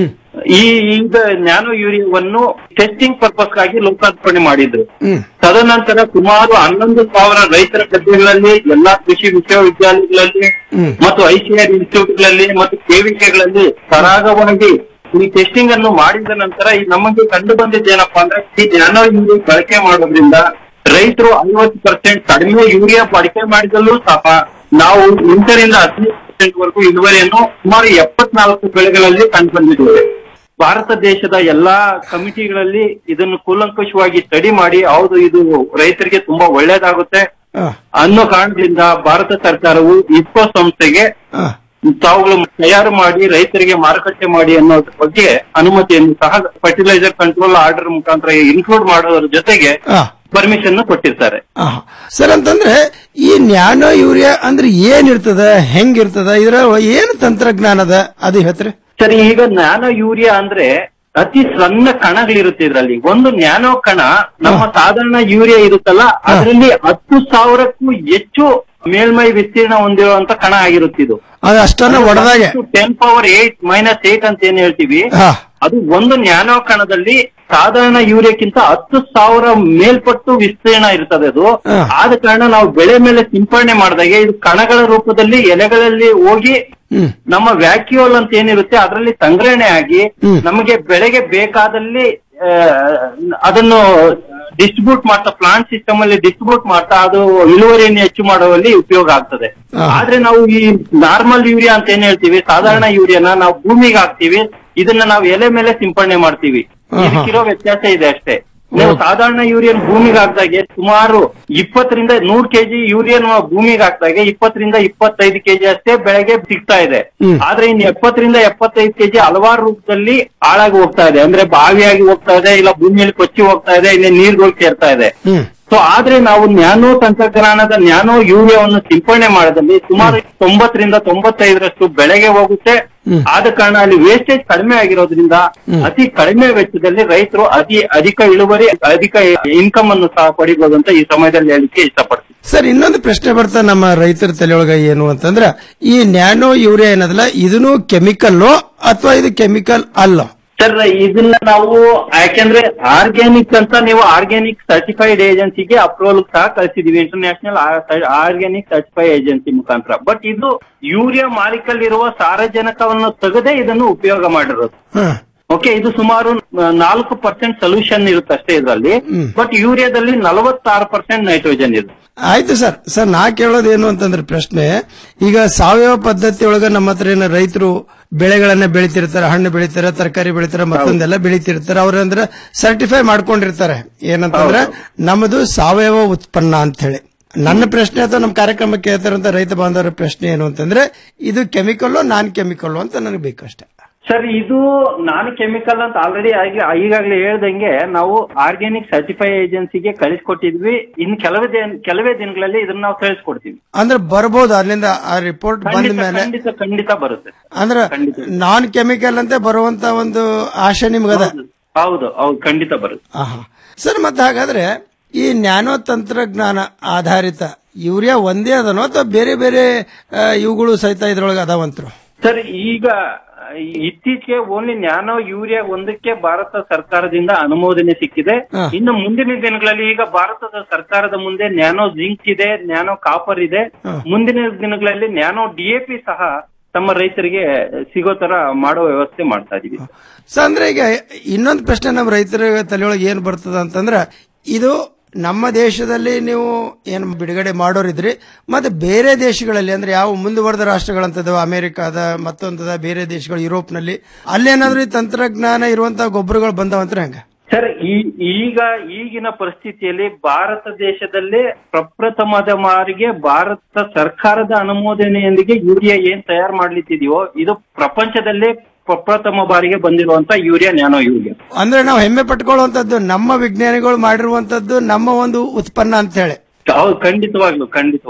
ಈ ಈಗ ನ್ಯಾನೋ ಯೂರಿಯಾವನ್ನು ಟೆಸ್ಟಿಂಗ್ ಪರ್ಪಸ್ ಗಾಗಿ ಲೋಕಾರ್ಪಣೆ ಮಾಡಿದ್ರು ತದನಂತರ ಸುಮಾರು ಹನ್ನೊಂದು ಸಾವಿರ ರೈತರ ಗದ್ದೆಗಳಲ್ಲಿ ಎಲ್ಲಾ ಕೃಷಿ ವಿಶ್ವವಿದ್ಯಾಲಯಗಳಲ್ಲಿ ಮತ್ತು ಐಸಿಆರ್ ಇನ್ಸ್ಟಿಟ್ಯೂಟ್ಗಳಲ್ಲಿ ಮತ್ತು ಕೆವಿಕೆಗಳಲ್ಲಿ ಸರಾಗವಾಗಿ ಈ ಟೆಸ್ಟಿಂಗ್ ಅನ್ನು ಮಾಡಿದ ನಂತರ ಈ ನಮಗೆ ಕಂಡು ಬಂದಿದ್ದೇನಪ್ಪಾ ಅಂದ್ರೆ ಈ ನ್ಯಾನೋ ಯೂರಿಯಾ ಬಳಕೆ ಮಾಡೋದ್ರಿಂದ ರೈತರು ಐವತ್ತು ಪರ್ಸೆಂಟ್ ಕಡಿಮೆ ಯೂರಿಯಾ ಬಳಕೆ ಮಾಡಿದಲ್ಲೂ ಸಹ ನಾವು ಎಂಟರಿಂದ ಹದಿನೈದು ಪರ್ಸೆಂಟ್ ವರೆಗೂ ಇಳುವರಿಯನ್ನು ಸುಮಾರು ಎಪ್ಪತ್ನಾಲ್ಕು ಬೆಳೆಗಳಲ್ಲಿ ಕಂಡು ಬಂದಿದ್ದೇವೆ ಭಾರತ ದೇಶದ ಎಲ್ಲಾ ಕಮಿಟಿಗಳಲ್ಲಿ ಇದನ್ನು ಕೂಲಂಕುಷವಾಗಿ ಸ್ಟಡಿ ಮಾಡಿ ಹೌದು ಇದು ರೈತರಿಗೆ ತುಂಬಾ ಒಳ್ಳೇದಾಗುತ್ತೆ ಅನ್ನೋ ಕಾರಣದಿಂದ ಭಾರತ ಸರ್ಕಾರವು ಇಫ್ಕೋ ಸಂಸ್ಥೆಗೆ ತಾವುಗಳು ತಯಾರು ಮಾಡಿ ರೈತರಿಗೆ ಮಾರುಕಟ್ಟೆ ಮಾಡಿ ಅನ್ನೋದ್ರ ಬಗ್ಗೆ ಅನುಮತಿಯನ್ನು ಸಹ ಫರ್ಟಿಲೈಸರ್ ಕಂಟ್ರೋಲ್ ಆರ್ಡರ್ ಮುಖಾಂತರ ಇನ್ಕ್ಲೂಡ್ ಮಾಡೋದ್ರ ಜೊತೆಗೆ ಪರ್ಮಿಷನ್ ಕೊಟ್ಟಿರ್ತಾರೆ ಸರ್ ಅಂತಂದ್ರೆ ಈ ನ್ಯಾನೋ ಯೂರಿಯಾ ಅಂದ್ರೆ ಏನಿರ್ತದ ಹೆಂಗಿರ್ತದ ಇದ್ರ ಏನು ತಂತ್ರಜ್ಞಾನದ ಅದು ಹೇಳ್ತಾರೆ ಸರಿ ಈಗ ನ್ಯಾನೋ ಯೂರಿಯಾ ಅಂದ್ರೆ ಅತಿ ಸಣ್ಣ ಕಣಗಳಿರುತ್ತೆ ಇದರಲ್ಲಿ ಒಂದು ನ್ಯಾನೋ ಕಣ ನಮ್ಮ ಸಾಧಾರಣ ಯೂರಿಯಾ ಇರುತ್ತಲ್ಲ ಅದರಲ್ಲಿ ಹತ್ತು ಸಾವಿರಕ್ಕೂ ಹೆಚ್ಚು ಮೇಲ್ಮೈ ವಿಸ್ತೀರ್ಣ ಹೊಂದಿರುವಂತ ಕಣ ಆಗಿರುತ್ತೆ ಇದು ಅದು ಅಷ್ಟನ್ನ ಒಡೆದಾಗೆ ten power eight minus eight ಅಂತ ಏನ್ ಹೇಳ್ತೀವಿ ಹಾ. ಅದು ಒಂದು ನ್ಯಾನೋ ಕಣದಲ್ಲಿ ಸಾಧಾರಣ ಯೂರಿಯಾಕ್ಕಿಂತ ಹತ್ತು ಸಾವಿರ ಮೇಲ್ಪಟ್ಟು ವಿಸ್ತೀರ್ಣ ಇರ್ತದೆ ಅದು ಆದ ಕಾರಣ ನಾವು ಬೆಳೆ ಮೇಲೆ ಸಿಂಪಡಣೆ ಮಾಡಿದಾಗೆ ಇದು ಕಣಗಳ ರೂಪದಲ್ಲಿ ಎಲೆಗಳಲ್ಲಿ ಹೋಗಿ ನಮ್ಮ ವ್ಯಾಕ್ಯೂಲ್ ಅಂತ ಏನಿರುತ್ತೆ ಅದರಲ್ಲಿ ಸಂಗ್ರಹಣೆ ಆಗಿ ನಮಗೆ ಬೆಳೆಗೆ ಬೇಕಾದಲ್ಲಿ ಆ, ಅದನ್ನು ಡಿಸ್ಟ್ರಿಬ್ಯೂಟ್ ಮಾಡ್ತಾ ಪ್ಲಾಂಟ್ ಸಿಸ್ಟಮ್ ಅಲ್ಲಿ ಡಿಸ್ಟ್ರಿಬ್ಯೂಟ್ ಮಾಡ್ತಾ ಅದು ಇಳುವರಿಯನ್ನು ಹೆಚ್ಚು ಮಾಡುವಲ್ಲಿ ಉಪಯೋಗ ಆಗ್ತದೆ ಆದ್ರೆ ನಾವು ಈ ನಾರ್ಮಲ್ ಯೂರಿಯಾ ಅಂತ ಏನ್ ಹೇಳ್ತೀವಿ ಸಾಧಾರಣ ಯೂರಿಯಾನ ನಾವು ಭೂಮಿಗೆ ಹಾಕ್ತಿವಿ ಇದನ್ನ ನಾವು ಎಲೆ ಮೇಲೆ ಸಿಂಪಡಣೆ ಮಾಡ್ತೀವಿ ಇದಕ್ಕಿರೋ ವ್ಯತ್ಯಾಸ ಇದೆ ಅಷ್ಟೇ ನೀವು ಸಾಧಾರಣ ಯೂರಿಯನ್ ಭೂಮಿಗೆ ಹಾಕಿದಾಗೆ ಸುಮಾರು ಇಪ್ಪತ್ತರಿಂದ ನೂರ್ ಕೆಜಿ ಯೂರಿಯನ್ ಭೂಮಿಗೆ ಹಾಕಿದಾಗೆ ಇಪ್ಪತ್ತರಿಂದ ಇಪ್ಪತ್ತೈದು ಕೆಜಿ ಅಷ್ಟೇ ಬೆಳೆಗೆ ಸಿಗ್ತಾ ಇದೆ ಆದ್ರೆ ಇನ್ನು ಎಪ್ಪತ್ತರಿಂದ ಎಪ್ಪತ್ತೈದು ಕೆಜಿ ಹಲವಾರು ರೂಪದಲ್ಲಿ ಹಾಳಾಗಿ ಹೋಗ್ತಾ ಇದೆ ಅಂದ್ರೆ ಬಾವಿಯಾಗಿ ಹೋಗ್ತಾ ಇದೆ ಇಲ್ಲ ಭೂಮಿಯಲ್ಲಿ ಕೊಚ್ಚಿ ಹೋಗ್ತಾ ಇದೆ ಇಲ್ಲಿ ನೀರ್ಗಳು ಸೇರ್ತಾ ಇದೆ ಸೊ ಆದ್ರೆ ನಾವು ನ್ಯಾನೋ ತಂತ್ರಜ್ಞಾನದ ನ್ಯಾನೋ ಯೂರಿಯಾವನ್ನು ಸಿಂಪಡಣೆ ಮಾಡದಲ್ಲಿ ಸುಮಾರು ತೊಂಬತ್ತರಿಂದ ತೊಂಬತ್ತೈದರಷ್ಟು ಬೆಳೆಗೆ ಹೋಗುತ್ತೆ ಆದ ಕಾರಣ ಅಲ್ಲಿ ವೇಸ್ಟೇಜ್ ಕಡಿಮೆ ಆಗಿರೋದ್ರಿಂದ ಅತಿ ಕಡಿಮೆ ವೆಚ್ಚದಲ್ಲಿ ರೈತರು ಅತಿ ಅಧಿಕ ಇಳುವರಿ ಅಧಿಕ ಇನ್ಕಮ್ ಅನ್ನು ಸಹ ಪಡಿಬಹುದು ಅಂತ ಈ ಸಮಯದಲ್ಲಿ ಹೇಳಲಿಕ್ಕೆ ಇಷ್ಟಪಡ್ತೀನಿ ಸರ್ ಇನ್ನೊಂದು ಪ್ರಶ್ನೆ ಬರ್ತಾ ನಮ್ಮ ರೈತರ ತಲೆಯೊಳಗ ಏನು ಅಂತಂದ್ರ ಈ ನ್ಯಾನೋ ಯೂರಿಯಾ ಏನದಲ್ಲ ಇದನ್ನು ಕೆಮಿಕಲ್ಲೋ ಅಥವಾ ಇದು ಕೆಮಿಕಲ್ ಅಲ್ಲೋ ಸರ್ ಇದನ್ನ ನಾವು ಯಾಕೆಂದ್ರೆ ಆರ್ಗ್ಯಾನಿಕ್ ಅಂತ ನೀವು ಆರ್ಗ್ಯಾನಿಕ್ ಸರ್ಟಿಫೈಡ್ ಏಜೆನ್ಸಿಗೆ ಅಪ್ರೂವಲ್ ಸಹ ಕಳಿಸಿದೀವಿ ಇಂಟರ್ನ್ಯಾಷನಲ್ ಆರ್ಗ್ಯಾನಿಕ್ ಸರ್ಟಿಫೈ ಏಜೆನ್ಸಿ ಮುಖಾಂತರ ಬಟ್ ಇದು ಯೂರಿಯಾ ಮಾಲಿಕಲ್ ಇರುವ ಸಾರಜನಕವನ್ನು ತೆಗೆದೇ ಇದನ್ನು ಉಪಯೋಗ ಮಾಡಿರೋದು ಓಕೆ ಇದು ಸುಮಾರು ಆ, ನಾಲ್ಕು ಪರ್ಸೆಂಟ್ ಸೊಲ್ಯೂಷನ್ ಇರುತ್ತೆ ಅಷ್ಟೇ ಇದರಲ್ಲಿ ಬಟ್ ಯೂರಿಯಾದಲ್ಲಿ ನಲವತ್ತಾರು ಪರ್ಸೆಂಟ್ ನೈಟ್ರೋಜನ್ ಇದೆ ಆಯ್ತು ಸರ್ ಸರ್ ನಾ ಕೇಳೋದು ಏನು ಅಂತಂದ್ರೆ ಪ್ರಶ್ನೆ ಈಗ ಸಾವಯವ ಪದ್ಧತಿ ಒಳಗ ನಮ್ಮ ಹತ್ರ ಏನು ರೈತರು ಬೆಳೆಗಳನ್ನ ಬೆಳಿತಿರ್ತಾರೆ ಹಣ್ಣು ಬೆಳಿತಾರೆ ತರಕಾರಿ ಬೆಳಿತಾರೆ ಮತ್ತೊಂದೆಲ್ಲ ಬೆಳಿತಿರ್ತಾರೆ ಅವ್ರಂದ್ರೆ ಸರ್ಟಿಫೈ ಮಾಡ್ಕೊಂಡಿರ್ತಾರೆ ಏನಂತಂದ್ರೆ ನಮ್ಮದು ಸಾವಯವ ಉತ್ಪನ್ನ ಅಂತ ಹೇಳಿ ನನ್ನ ಪ್ರಶ್ನೆ ಅಥವಾ ನಮ್ಮ ಕಾರ್ಯಕ್ರಮಕ್ಕೆ ಕೇಳ್ತಾರಂತ ರೈತ ಬಾಂಧವರ ಪ್ರಶ್ನೆ ಏನು ಅಂತಂದ್ರೆ ಇದು ಕೆಮಿಕಲ್ ನಾನ್ ಕೆಮಿಕಲ್ ಅಂತ ನನಗೆ ಬೇಕಷ್ಟೇ ಸರ್ ಇದು ನಾನ್ ಕೆಮಿಕಲ್ ಅಂತ ಆಲ್ರೆಡಿ ಈಗಾಗಲೇ ಹೇಳ್ದಂಗೆ ನಾವು ಆರ್ಗ್ಯಾನಿಕ್ ಸರ್ಟಿಫೈ ಏಜೆನ್ಸಿಗೆ ಕಳಿಸ್ಕೊಟ್ಟಿದ್ವಿ ಇನ್ನು ಕೆಲವೇ ದಿನ ಕೆಲವೇ ದಿನಗಳಲ್ಲಿ ಇದನ್ನ ನಾವು ಕಳಿಸ್ಕೊಡ್ತೀವಿ ಅಂದ್ರೆ ಬರ್ಬೋದು ಅಲ್ಲಿಂದ ಆ ರಿಪೋರ್ಟ್ ಬಂದ ಖಂಡಿತ ಮೇಲೆ ಖಂಡಿತ ಖಂಡಿತ ಬರುತ್ತೆ ಅಂದ್ರೆ ನಾನ್ ಕೆಮಿಕಲ್ ಅಂತ ಬರುವಂತ ಒಂದು ಆಶೆ ನಿಮ್ಗದ ಹೌದು ಹೌದು ಖಂಡಿತ ಬರುತ್ತೆ ಆಹಾ. ಸರ್ ಮತ್ತೆ ಹಾಗಾದ್ರೆ ಈ ನ್ಯಾನೋ ತಂತ್ರಜ್ಞಾನ ಆಧಾರಿತ ಯೂರಿಯಾ ಒಂದೇ ಅದನೋ ಅಥವಾ ಬೇರೆ ಬೇರೆ ಆ, ಇವುಗಳು ಸಹಿತ ಇದ್ರೊಳಗೆ ಅದಾವಂತರು ಸರ್ ಈಗ ಇತ್ತೀಚೆಗೆ ಓನ್ಲಿ ನ್ಯಾನೋ ಯೂರಿಯಾ ಒಂದಕ್ಕೆ ಭಾರತ ಸರ್ಕಾರದಿಂದ ಅನುಮೋದನೆ ಸಿಕ್ಕಿದೆ ಇನ್ನು ಮುಂದಿನ ದಿನಗಳಲ್ಲಿ ಈಗ ಭಾರತದ ಸರ್ಕಾರದ ಮುಂದೆ ನ್ಯಾನೋ ಜಿಂಕ್ ಇದೆ ನ್ಯಾನೋ ಕಾಪರ್ ಇದೆ ಮುಂದಿನ ದಿನಗಳಲ್ಲಿ ನ್ಯಾನೋ ಡಿಎಪಿ ಸಹ ತಮ್ಮ ರೈತರಿಗೆ ಸಿಗೋ ತರ ಮಾಡೋ ವ್ಯವಸ್ಥೆ ಮಾಡ್ತಾ ಇದೀವಿ ಸೊ ಅಂದ್ರೆ ಈಗ ಇನ್ನೊಂದು ಪ್ರಶ್ನೆ ನಮ್ಮ ರೈತರ ತಲೆಯೊಳಗೆ ಏನ್ ಬರ್ತದ ಅಂತಂದ್ರ ಇದು ನಮ್ಮ ದೇಶದಲ್ಲಿ ನೀವು ಏನು ಬಿಡುಗಡೆ ಮಾಡೋರಿದ್ರಿ ಮತ್ತೆ ಬೇರೆ ದೇಶಗಳಲ್ಲಿ ಅಂದ್ರೆ ಯಾವ ಮುಂದುವರೆದ ರಾಷ್ಟ್ರಗಳಂತದವ ಅಮೆರಿಕಾದ ಮತ್ತೊಂದದ ಬೇರೆ ದೇಶಗಳು ಯುರೋಪ್ನಲ್ಲಿ ಅಲ್ಲೇನಾದ್ರೂ ಈ ತಂತ್ರಜ್ಞಾನ ಇರುವಂತಹ ಗೊಬ್ಬರಗಳು ಬಂದವಂತ್ರ ಹೆಂಗ ಸರ್ ಈ ಈಗ ಈಗಿನ ಪರಿಸ್ಥಿತಿಯಲ್ಲಿ ಭಾರತ ದೇಶದಲ್ಲೇ ಪ್ರಪ್ರಥಮದ ಮಾರಿಗೆ ಭಾರತ ಸರ್ಕಾರದ ಅನುಮೋದನೆಯೊಂದಿಗೆ ಯೂರಿಯಾ ಏನ್ ತಯಾರು ಮಾಡ್ಲಿತ್ತಿದೆಯೋ ಇದು ಪ್ರಪಂಚದಲ್ಲೇ ಪ್ರಪ್ರಥಮ ಬಾರಿಗೆ ಬಂದಿರುವಂತ ಯೂರಿಯಾ ನ್ಯಾನೋ ಯೂರಿಯಾ ಅಂದ್ರೆ ನಾವು ಹೆಮ್ಮೆ ಪಟ್ಕೊಳ್ಳುವಂತದ್ದು ನಮ್ಮ ವಿಜ್ಞಾನಿಗಳು ಮಾಡಿರುವಂತದ್ದು ನಮ್ಮ ಒಂದು ಉತ್ಪನ್ನ ಅಂತ ಹೇಳಿ ಹೌದು ಖಂಡಿತವಾಗ್ಲು ಖಂಡಿತವಾಗ್ಲು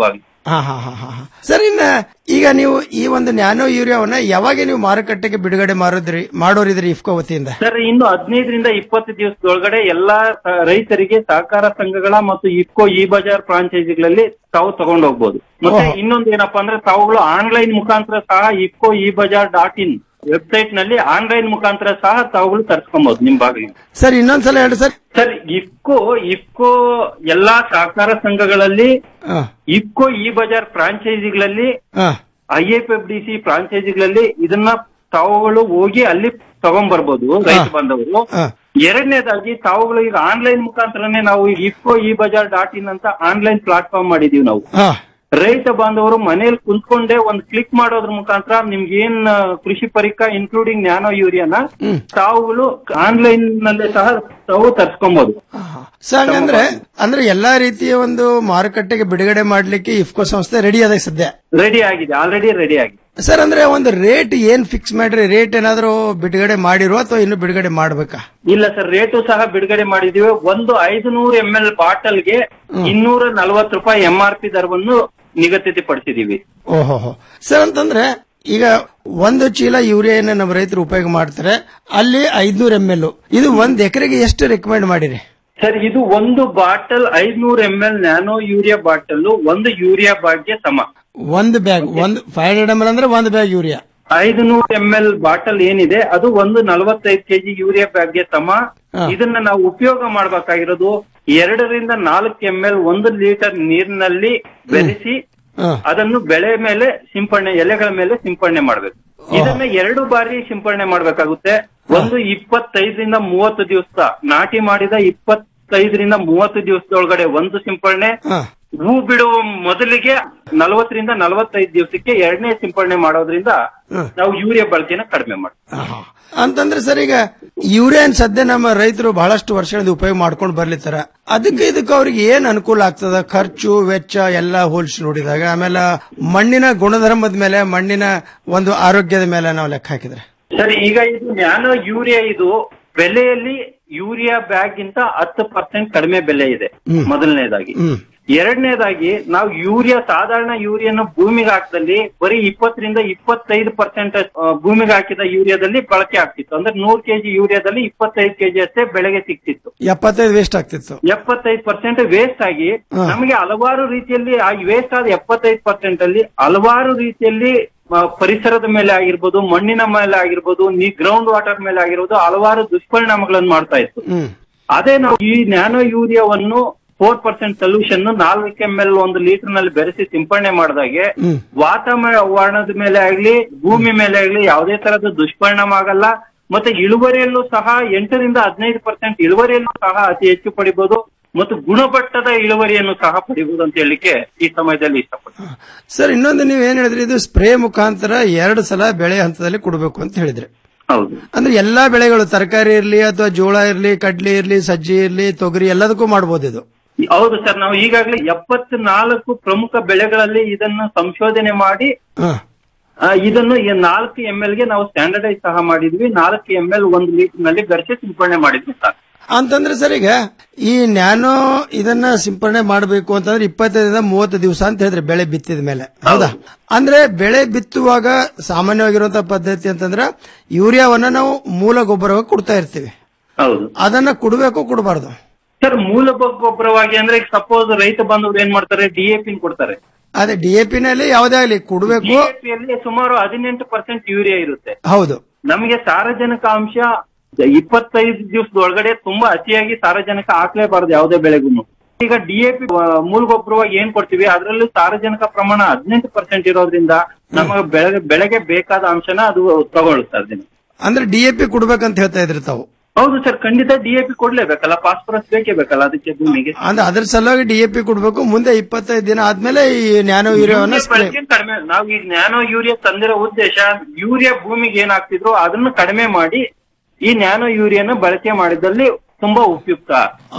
ಹಾ ಹಾ ಹಾ ಹಾ ಹಾ. ಸರ್ ಇನ್ನ ಈಗ ನೀವು ಈ ಒಂದು ನ್ಯಾನೋ ಯೂರಿಯಾವನ್ನ ಯಾವಾಗ ನೀವು ಮಾರುಕಟ್ಟೆಗೆ ಬಿಡುಗಡೆ ಮಾಡೋದ್ರಿ ಮಾಡೋರಿದ್ರಿ ಇಫ್ಕೋ ವತಿಯಿಂದ ಸರ್ ಇನ್ನು ಹದಿನೈದರಿಂದ ಇಪ್ಪತ್ತು ದಿವಸದೊಳಗಡೆ ಎಲ್ಲಾ ಸ- ರೈತರಿಗೆ ಸಹಕಾರ ಸಂಘಗಳ ಮತ್ತು ಇಫ್ಕೋ ಇ ಬಜಾರ್ ಫ್ರಾಂಚೈಸಿಗಳಲ್ಲಿ ತಾವು ತಗೊಂಡು ಹೋಗ್ಬೋದು ಮತ್ತೆ ಓಹೋ. ಇನ್ನೊಂದು ಏನಪ್ಪಾ ಅಂದ್ರೆ ತಾವುಗಳು ಆನ್ಲೈನ್ ಮುಖಾಂತರ ಸಹ IFFCO E Bazar dot in website ನಲ್ಲಿ ಆನ್ಲೈನ್ ಮುಖಾಂತರ ಸಹ ತಾವುಗಳು ತರಿಸ್ಕೊಬಹುದು ನಿಮ್ ಬಾಗಿಲಿಗೆ ಸರ್ ಇನ್ನೊಂದ್ಸಲ ಹೇಳಿ ಸರ್ ಸರ್ ಇಫ್ಕೋ ಇಫ್ಕೋ ಎಲ್ಲಾ ಸಹಕಾರ ಸಂಘಗಳಲ್ಲಿ ಹಾ ಇಫ್ಕೋ ಇ ಬಜಾರ್ ಫ್ರಾಂಚೈಸಿಗಳಲ್ಲಿ ಹಾ I F F D C ಫ್ರಾಂಚೈಸಿಗಳಲ್ಲಿ ಇದನ್ನ ತಾವುಗಳು ಹೋಗಿ ಅಲ್ಲಿ ತಗೊಂಡ್ಬರ್ಬೋದು ರೈತ ಬಾಂಧವರು ಹಾ. ಎರಡನೇದಾಗಿ ತಾವುಗಳು ಈಗ ಆನ್ಲೈನ್ ಮುಖಾಂತರನೇ ನಾವು ಈಗ IFFCO E Bazar dot in ಅಂತ ಆನ್ಲೈನ್ ಪ್ಲಾಟ್ಫಾರ್ಮ್ ಮಾಡಿದೀವಿ ನಾವು ಹಾ ರೈತ ಬಾಂಧವರು ಮನೇಲಿ ಕುಂತ್ಕೊಂಡೇ ಒಂದ್ ಕ್ಲಿಕ್ ಮಾಡೋದ್ರ ಮುಖಾಂತರ ನಿಮ್ಗೆ ಏನ್ ಆ, ಕೃಷಿ ಪರಿಕ ಇನ್ಕ್ಲೂಡಿಂಗ್ ನ್ಯಾನೋ ಯೂರಿಯಾನ ತಾವುಗಳು ಆನ್ಲೈನ್ ನಲ್ಲೇ ಸಹ ತಾವು ತರ್ಸ್ಕೊಬಹುದು ಸೊ ಹಂಗಂದ್ರೆ ಅಂದ್ರೆ ಎಲ್ಲಾ ರೀತಿಯ ಒಂದು ಮಾರುಕಟ್ಟೆಗೆ ಬಿಡುಗಡೆ ಮಾಡ್ಲಿಕ್ಕೆ ಇಫ್ಕೋ ಸಂಸ್ಥೆ ರೆಡಿ ಅದ ಸದ್ಯ ರೆಡಿ ಆಗಿದೆ ಆಲ್ರೆಡಿ ರೆಡಿ ಆಗಿದೆ ಸರ್ ಅಂದ್ರೆ ಒಂದು ರೇಟ್ ಏನ್ ಫಿಕ್ಸ್ ಮಾಡ್ರಿ ರೇಟ್ ಏನಾದ್ರು ಬಿಡುಗಡೆ ಮಾಡಿರೋ ಅಥವಾ ಇನ್ನು ಬಿಡುಗಡೆ ಮಾಡ್ಬೇಕಾ ಇಲ್ಲ ಸರ್ ರೇಟು ಸಹ ಬಿಡುಗಡೆ ಮಾಡಿದೀವಿ ಒಂದು ಐದು ನೂರು ಎಂ ಎಲ್ ಬಾಟಲ್ಗೆ ಇನ್ನೂರ ನಲವತ್ತು ರೂಪಾಯಿ ಎಂ ಆರ್ ಪಿ ದರವನ್ನು ನಿಗದಿತಪಡಿಸಿದೀವಿ ಓಹೋ ಸರ್ ಅಂತಂದ್ರೆ ಈಗ ಒಂದು ಚೀಲ ಯೂರಿಯಾನ ನಮ್ಮ ರೈತರು ಉಪಯೋಗ ಮಾಡ್ತಾರೆ ಅಲ್ಲಿ ಐದ್ನೂರ್ ಎಂ ಎಲ್ ಇದು ಒಂದ್ ಎಕರೆಗೆ ಎಷ್ಟು ರೆಕಮೆಂಡ್ ಮಾಡಿರಿ ಸರ್ ಇದು ಒಂದು ಬಾಟಲ್ ಐದ್ನೂರು M L nano urea bottle ಒಂದು ಯೂರಿಯಾ ಬ್ಯಾಗ್ಗೆ ಸಮ ಒಂದು ಬ್ಯಾಗ್ ಒಂದು ಫೈವ್ ಹಂಡ್ರೆಡ್ ಎಂ ಎಲ್ ಅಂದ್ರೆ ಒಂದು ಬ್ಯಾಗ್ ಯೂರಿಯಾ ಐದು ನೂರು ಎಂ ಎಲ್ ಬಾಟಲ್ ಏನಿದೆ ಅದು ಒಂದು ನಲವತ್ತೈದು ಕೆಜಿ ಯೂರಿಯಾ ಬ್ಯಾಗ್ಗೆ ಸಮ ಹಾ. ಇದನ್ನ ನಾವು ಉಪಯೋಗ ಮಾಡಬೇಕಾಗಿರೋದು ಎರಡರಿಂದ ನಾಲ್ಕು ಎಂ ಎಲ್ ಒಂದು ಲೀಟರ್ ನೀರಿನಲ್ಲಿ ಬೆರೆಸಿ ಹಾ. ಅದನ್ನು ಬೆಳೆ ಮೇಲೆ ಸಿಂಪಡಣೆ ಎಲೆಗಳ ಮೇಲೆ ಸಿಂಪಡಣೆ ಮಾಡಬೇಕು ಇದನ್ನ ಎರಡು ಬಾರಿ ಸಿಂಪಡಣೆ ಮಾಡಬೇಕಾಗುತ್ತೆ ಒಂದು ಇಪ್ಪತ್ತೈದರಿಂದ ಮೂವತ್ತು ದಿವಸ ನಾಟಿ ಮಾಡಿದ ಇಪ್ಪತ್ತೈದರಿಂದ ಮೂವತ್ತು ದಿವಸದೊಳಗಡೆ ಒಂದು ಸಿಂಪಡಣೆ ಹಾ. ಹೂ ಬಿಡುವ ಮೊದಲಿಗೆ ನಲವತ್ತರಿಂದ ನಲವತ್ತೈದು ದಿವಸಕ್ಕೆ ಎರಡನೇ ಸಿಂಪಡಣೆ ಮಾಡೋದ್ರಿಂದ ಹಾ. ನಾವು ಯೂರಿಯಾ ಬಳಕೆನ ಕಡಿಮೆ ಮಾಡ್ತೀವಿ ಅಂತಂದ್ರೆ ಸರ್ ಈಗ ಯೂರಿಯಾನ್ ಸದ್ಯ ನಮ್ಮ ರೈತರು ಬಹಳಷ್ಟು ವರ್ಷಗಳಿಂದ ಉಪಯೋಗ ಮಾಡ್ಕೊಂಡು ಬರ್ಲಿತ್ತಾರ ಅದಕ್ಕೆ ಇದಕ್ಕೆ ಅವ್ರಿಗೆ ಏನ್ ಅನುಕೂಲ ಆಗ್ತದ ಖರ್ಚು ವೆಚ್ಚ ಎಲ್ಲ ಹೋಲಿಸಿ ನೋಡಿದಾಗ ಆಮೇಲೆ ಮಣ್ಣಿನ ಗುಣಧರ್ಮದ ಮೇಲೆ ಮಣ್ಣಿನ ಒಂದು ಆರೋಗ್ಯದ ಮೇಲೆ ನಾವು ಲೆಕ್ಕ ಹಾಕಿದ್ರೆ ಸರಿ ಈಗ ಇದು ನ್ಯಾನೋ ಯೂರಿಯಾ ಇದು ಬೆಲೆಯಲ್ಲಿ ಯೂರಿಯಾ ಬ್ಯಾಗ್ ಗಿಂತ ಹತ್ತು ಪರ್ಸೆಂಟ್ ಕಡಿಮೆ ಬೆಲೆ ಇದೆ ಹ್ಮ್. ಮೊದಲನೇದಾಗಿ ಹ್ಮ್ ಎರಡನೇದಾಗಿ ನಾವು ಯೂರಿಯಾ ಸಾಧಾರಣ ಯೂರಿಯಾನ ಭೂಮಿಗೆ ಹಾಕದಲ್ಲಿ ಬರೀ ಇಪ್ಪತ್ತರಿಂದ ಇಪ್ಪತ್ತೈದು ಪರ್ಸೆಂಟ್ ಭೂಮಿಗೆ ಹಾಕಿದ ಯೂರಿಯಾದಲ್ಲಿ ಬಳಕೆ ಆಗ್ತಿತ್ತು ಅಂದ್ರೆ ನೂರ್ ಕೆಜಿ ಯೂರಿಯಾದಲ್ಲಿ ಇಪ್ಪತ್ತೈದು ಕೆಜಿ ಅಷ್ಟೇ ಬೆಳೆಗೆ ಸಿಗ್ತಿತ್ತು ಎಪ್ಪತ್ತೈದು ವೇಸ್ಟ್ ಆಗ್ತಿತ್ತು ಎಪ್ಪತ್ತೈದು ಪರ್ಸೆಂಟ್ ವೇಸ್ಟ್ ಆಗಿ ಹಾ. ನಮಗೆ ಹಲವಾರು ರೀತಿಯಲ್ಲಿ ಆ ವೇಸ್ಟ್ ಆದ ಎಪ್ಪತ್ತೈದು ಪರ್ಸೆಂಟ್ ಅಲ್ಲಿ ಹಲವಾರು ರೀತಿಯಲ್ಲಿ ಆ, ಪರಿಸರದ ಮೇಲೆ ಆಗಿರ್ಬೋದು ಮಣ್ಣಿನ ಮೇಲೆ ಆಗಿರ್ಬೋದು ನೀ ಗ್ರೌಂಡ್ ವಾಟರ್ ಮೇಲೆ ಆಗಿರ್ಬೋದು ಹಲವಾರು ದುಷ್ಪರಿಣಾಮಗಳನ್ನು ಮಾಡ್ತಾ ಇತ್ತು ಹ್ಮ್ ಅದೇ ನಾವು ಈ ನ್ಯಾನೋ ಯೂರಿಯಾವನ್ನು ಫೋರ್ ಪರ್ಸೆಂಟ್ ಸೊಲ್ಯೂಷನ್ ನಾಲ್ಕು ಎಂ ಎಲ್ ಒಂದು ಲೀಟರ್ ನಲ್ಲಿ ಬೆರೆಸಿ ಸಿಂಪಡಣೆ ಮಾಡಿದಾಗೆ ಹ್ಮ್ ವಾತಾವರಣದ ಮೇಲೆ ಆಗ್ಲಿ ಭೂಮಿ ಮೇಲೆ ಆಗ್ಲಿ ಯಾವುದೇ ತರದ ದುಷ್ಪರಿಣಾಮ ಆಗಲ್ಲ ಮತ್ತೆ ಇಳುವರಿಯಲ್ಲೂ ಸಹ ಎಂಟರಿಂದ ಹದಿನೈದು ಪರ್ಸೆಂಟ್ ಇಳುವರಿಯಲ್ಲೂ ಸಹ ಅತಿ ಹೆಚ್ಚು ಪಡಿಬಹುದು ಮತ್ತು ಗುಣಮಟ್ಟದ ಇಳುವರಿಯನ್ನು ಸಹ ಪಡಿಬಹುದು ಅಂತ ಹೇಳಲಿಕ್ಕೆ ಈ ಸಮಯದಲ್ಲಿ ಇಷ್ಟಪಡ್ತೀನಿ ಸರ್ ಇನ್ನೊಂದು ನೀವು ಏನ್ ಹೇಳಿದ್ರಿ ಇದು ಸ್ಪ್ರೇ ಮುಖಾಂತರ ಎರಡು ಸಲ ಬೆಳೆ ಹಂತದಲ್ಲಿ ಕೊಡಬೇಕು ಅಂತ ಹೇಳಿದ್ರಿ ಹೌದು ಅಂದ್ರೆ ಎಲ್ಲಾ ಬೆಳೆಗಳು ತರಕಾರಿ ಇರ್ಲಿ ಅಥವಾ ಜೋಳ ಇರ್ಲಿ ಕಡ್ಲಿ ಇರ್ಲಿ ಸಜ್ಜಿ ಇರ್ಲಿ ತೊಗರಿ ಎಲ್ಲದಕ್ಕೂ ಮಾಡಬಹುದು ಇದು ಹೌದು ಸರ್ ನಾವು ಈಗಾಗಲೇ ಎಪ್ಪತ್ನಾಲ್ಕು ಪ್ರಮುಖ ಬೆಳೆಗಳಲ್ಲಿ ಇದನ್ನು ಸಂಶೋಧನೆ ಮಾಡಿ ಹ. ಆ, ಇದನ್ನು ಈ ನಾಲ್ಕು ಎಂ ಎಲ್ ಗೆ ನಾವು ಸ್ಟ್ಯಾಂಡರ್ಡೈಸ್ ಸಹ ಮಾಡಿದ್ವಿ ನಾಲ್ಕು ಎಂ ಎಲ್ ಒಂದು ಲೀಟರ್ ನಲ್ಲಿ ಬೆರೆಸಿ ಸಿಂಪಡಣೆ ಮಾಡಿದ್ವಿ ಸರ್ ಅಂತಂದ್ರೆ ಸರ್ ಈಗ ಈ ನ್ಯಾನೋ ಇದನ್ನ ಸಿಂಪರಣೆ ಮಾಡಬೇಕು ಅಂತಂದ್ರೆ ಇಪ್ಪತ್ತೈದರಿಂದ ಮೂವತ್ತು ದಿವಸ ಅಂತ ಹೇಳಿದ್ರೆ ಬೆಳೆ ಬಿತ್ತಿದ ಮೇಲೆ ಹೌದಾ ಅಂದ್ರೆ ಬೆಳೆ ಬಿತ್ತುವಾಗ ಸಾಮಾನ್ಯವಾಗಿರುವಂತಹ ಪದ್ಧತಿ ಅಂತಂದ್ರೆ ಯೂರಿಯಾವನ್ನ ನಾವು ಮೂಲ ಗೊಬ್ಬರವಾಗಿ ಕೊಡ್ತಾ ಇರ್ತೀವಿ ಹೌದು ಅದನ್ನ ಕೊಡಬೇಕು ಕೊಡಬಾರ್ದು ಸರ್ ಮೂಲ ಗೊಬ್ಬರವಾಗಿ ಅಂದ್ರೆ ಸಪೋಸ್ ರೈತ ಬಂದವರು ಏನ್ ಮಾಡ್ತಾರೆ ಡಿಎಪಿ ಕೊಡ್ತಾರೆ ಅದೇ ಡಿ ನಲ್ಲಿ ಯಾವುದೇ ಆಗಲಿ ಕೊಡಬೇಕು ಡಿಎಪಿಯಲ್ಲಿ ಸುಮಾರು ಹದಿನೆಂಟು ಪರ್ಸೆಂಟ್ ಯೂರಿಯಾ ಇರುತ್ತೆ ಹೌದು ನಮಗೆ ಸಾರಜನಕ ಅಂಶ ಇಪ್ಪತ್ತೈದು ದಿವಸದೊಳಗಡೆ ತುಂಬಾ ಅತಿಯಾಗಿ ಸಾರಜನಕ ಹಾಕ್ಲೇಬಾರದು ಯಾವುದೇ ಬೆಳೆಗೂ ಈಗ ಡಿಎಪಿ ಮೂಲ ಗೊಬ್ಬರವಾಗಿ ಏನ್ ಕೊಡ್ತೀವಿ ಅದರಲ್ಲೂ ಸಾರಜನಕ ಪ್ರಮಾಣ ಹದಿನೆಂಟು ಪರ್ಸೆಂಟ್ ಇರೋದ್ರಿಂದ ನಮಗೆ ಬೆಳೆಗೆ ಬೆಳೆಗೆ ಬೇಕಾದ ಅಂಶನ ಅದು ತಗೊಳ್ಳುತ್ತೆ ಅದನ್ನ ಅಂದ್ರೆ ಡಿ ಎ ಪಿ ಕೊಡ್ಬೇಕಂತ ಹೇಳ್ತಾ ಇದ್ರಿ ತಾವು ಹೌದು ಸರ್ ಖಂಡಿತ ಡಿಎಪಿ ಕೊಡ್ಲೇಬೇಕಲ್ಲ ಫಾಸ್ಫರಸ್ ಬೇಕೇ ಬೇಕಲ್ಲ ಅದಕ್ಕೆ ಭೂಮಿಗೆ ಅಂದ್ರೆ ಅದ್ರ ಸಲುವಾಗಿ ಡಿ ಎ ಪಿ ಕೊಡ್ಬೇಕು ಮುಂದೆ ಇಪ್ಪತ್ತೈದು ದಿನ ಆದ್ಮೇಲೆ ಈ ನ್ಯಾನೋ ಯೂರಿಯಾವನ್ನ ಯೂರಿಯಾ ಸ್ಪ್ರೇ ಬಳಕೆ ಕಡಿಮೆ ನಾವು ಈಗ ನ್ಯಾನೋ ಯೂರಿಯಾ ತಂದಿರೋ ಉದ್ದೇಶ ಯೂರಿಯಾ ಭೂಮಿಗೆ ಏನ್ ಹಾಕ್ತಿದ್ರು ಅದನ್ನು ಕಡಿಮೆ ಮಾಡಿ ಈ ನ್ಯಾನೋ ಯೂರಿಯಾನ ಬಳಕೆ ಮಾಡಿದಲ್ಲಿ ತುಂಬಾ ಉಪಯುಕ್ತ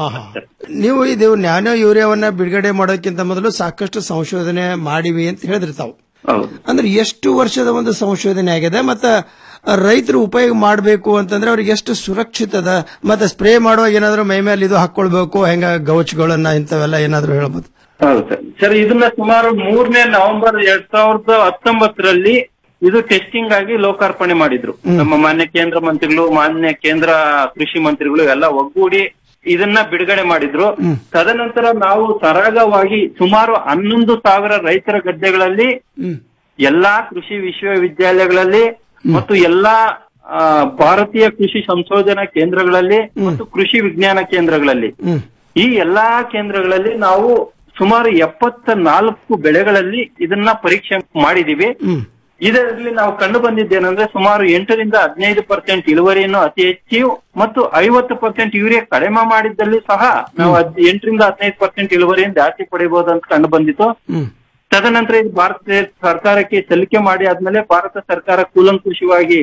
ನೀವು ಇದು ನ್ಯಾನೋ ಯೂರಿಯಾವನ್ನ ಬಿಡುಗಡೆ ಮಾಡೋಕ್ಕಿಂತ ಮೊದಲು ಸಾಕಷ್ಟು ಸಂಶೋಧನೆ ಮಾಡಿವಿ ಅಂತ ಹೇಳಿದ್ರಿ ತಾವು ಅಂದ್ರೆ ಎಷ್ಟು ವರ್ಷದ ಒಂದು ಸಂಶೋಧನೆ ಆಗಿದೆ ಮತ್ತೆ ರೈತರು ಉಪಯೋಗ ಮಾಡಬೇಕು ಅಂತಂದ್ರೆ ಅವ್ರಿಗೆ ಎಷ್ಟು ಸುರಕ್ಷಿತದ ಮತ್ತೆ ಸ್ಪ್ರೇ ಮಾಡುವಾಗ ಏನಾದ್ರು ಮೈ ಮೇಲೆ ಇದು ಹಾಕೊಳ್ಬೇಕು ಹೆಂಗ ಗೌಚ್ಗಳನ್ನ ಇಂಥವೆಲ್ಲ ಏನಾದ್ರು ಹೇಳ್ಬೋದು ಹೌದು ಸರ್ ಸರ್ ಇದನ್ನ ಸುಮಾರು ಮೂರನೇ ನವೆಂಬರ್ ಎರಡ್ ಸಾವಿರದ ಹತ್ತೊಂಬತ್ತರಲ್ಲಿ ಇದು ಟೆಸ್ಟಿಂಗ್ ಆಗಿ ಲೋಕಾರ್ಪಣೆ ಮಾಡಿದ್ರು ನಮ್ಮ ಮಾನ್ಯ ಕೇಂದ್ರ ಮಂತ್ರಿಗಳು ಮಾನ್ಯ ಕೇಂದ್ರ ಕೃಷಿ ಮಂತ್ರಿಗಳು ಎಲ್ಲ ಒಗ್ಗೂಡಿ ಇದನ್ನ ಬಿಡುಗಡೆ ಮಾಡಿದ್ರು ತದನಂತರ ನಾವು ಸರಾಗವಾಗಿ ಸುಮಾರು ಹನ್ನೊಂದು ಸಾವಿರ ರೈತರ ಗದ್ದೆಗಳಲ್ಲಿ ಎಲ್ಲಾ ಕೃಷಿ ವಿಶ್ವವಿದ್ಯಾಲಯಗಳಲ್ಲಿ ಮತ್ತು ಎಲ್ಲಾ ಆ, ಭಾರತೀಯ ಕೃಷಿ ಸಂಶೋಧನಾ ಕೇಂದ್ರಗಳಲ್ಲಿ ಮತ್ತು ಕೃಷಿ ವಿಜ್ಞಾನ ಕೇಂದ್ರಗಳಲ್ಲಿ ಈ ಎಲ್ಲಾ ಕೇಂದ್ರಗಳಲ್ಲಿ ನಾವು ಸುಮಾರು ಎಪ್ಪತ್ತ ನಾಲ್ಕು ಬೆಳೆಗಳಲ್ಲಿ ಇದನ್ನ ಪರೀಕ್ಷೆ ಮಾಡಿದೀವಿ ಇದರಲ್ಲಿ ನಾವು ಕಂಡು ಬಂದಿದ್ದೇನೆಂದ್ರೆ ಸುಮಾರು ಎಂಟರಿಂದ ಹದಿನೈದು ಪರ್ಸೆಂಟ್ ಇಳುವರಿಯನ್ನು ಅತಿ ಹೆಚ್ಚು ಮತ್ತು ಐವತ್ತು ಪರ್ಸೆಂಟ್ ಯೂರಿಯಾ ಕಡಿಮೆ ಮಾಡಿದ್ದಲ್ಲಿ ಸಹ ನಾವು ಹದ್- ಎಂಟರಿಂದ ಹದಿನೈದು ಪರ್ಸೆಂಟ್ ಇಳುವರಿಯನ್ನು ಜಾಸ್ತಿ ಪಡೆಯಬಹುದು ಅಂತ ಕಂಡು ಬಂದಿತ್ತು ತದನಂತರ ಇದು ಭಾರತ ಸರ್ಕಾರಕ್ಕೆ ಸಲ್ಲಿಕೆ ಮಾಡಿ ಆದ್ಮೇಲೆ ಭಾರತ ಸರ್ಕಾರ ಕೂಲಂಕುಷವಾಗಿ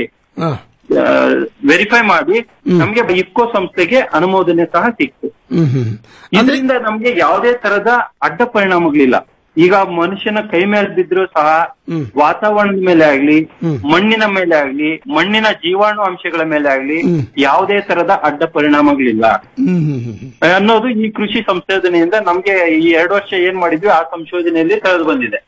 ವೆರಿಫೈ ಮಾಡಿ ನಮ್ಗೆ ಇಫ್ಕೋ ಸಂಸ್ಥೆಗೆ ಅನುಮೋದನೆ ಸಹ ಸಿಕ್ತು ಇದರಿಂದ ನಮ್ಗೆ ಯಾವುದೇ ತರದ ಅಡ್ಡ ಪರಿಣಾಮಗಳಿಲ್ಲ ಈಗ ಮನುಷ್ಯನ ಕೈ ಮೇಲೆ ಬಿದ್ರೂ ಸಹ ವಾತಾವರಣದ ಮೇಲೆ ಆಗ್ಲಿ ಮಣ್ಣಿನ ಮೇಲೆ ಆಗ್ಲಿ ಮಣ್ಣಿನ ಜೀವಾಣು ಅಂಶಗಳ ಮೇಲೆ ಆಗ್ಲಿ ಯಾವುದೇ ತರದ ಅಡ್ಡ ಪರಿಣಾಮಗಳಿಲ್ಲ ಅನ್ನೋದು ಈ ಕೃಷಿ ಸಂಶೋಧನೆಯಿಂದ ನಮ್ಗೆ ಈ ಎರಡು ವರ್ಷ ಏನ್ ಮಾಡಿದ್ವಿ ಆ ಸಂಶೋಧನೆಯಲ್ಲಿ ತಿಳಿದು ಬಂದಿದೆ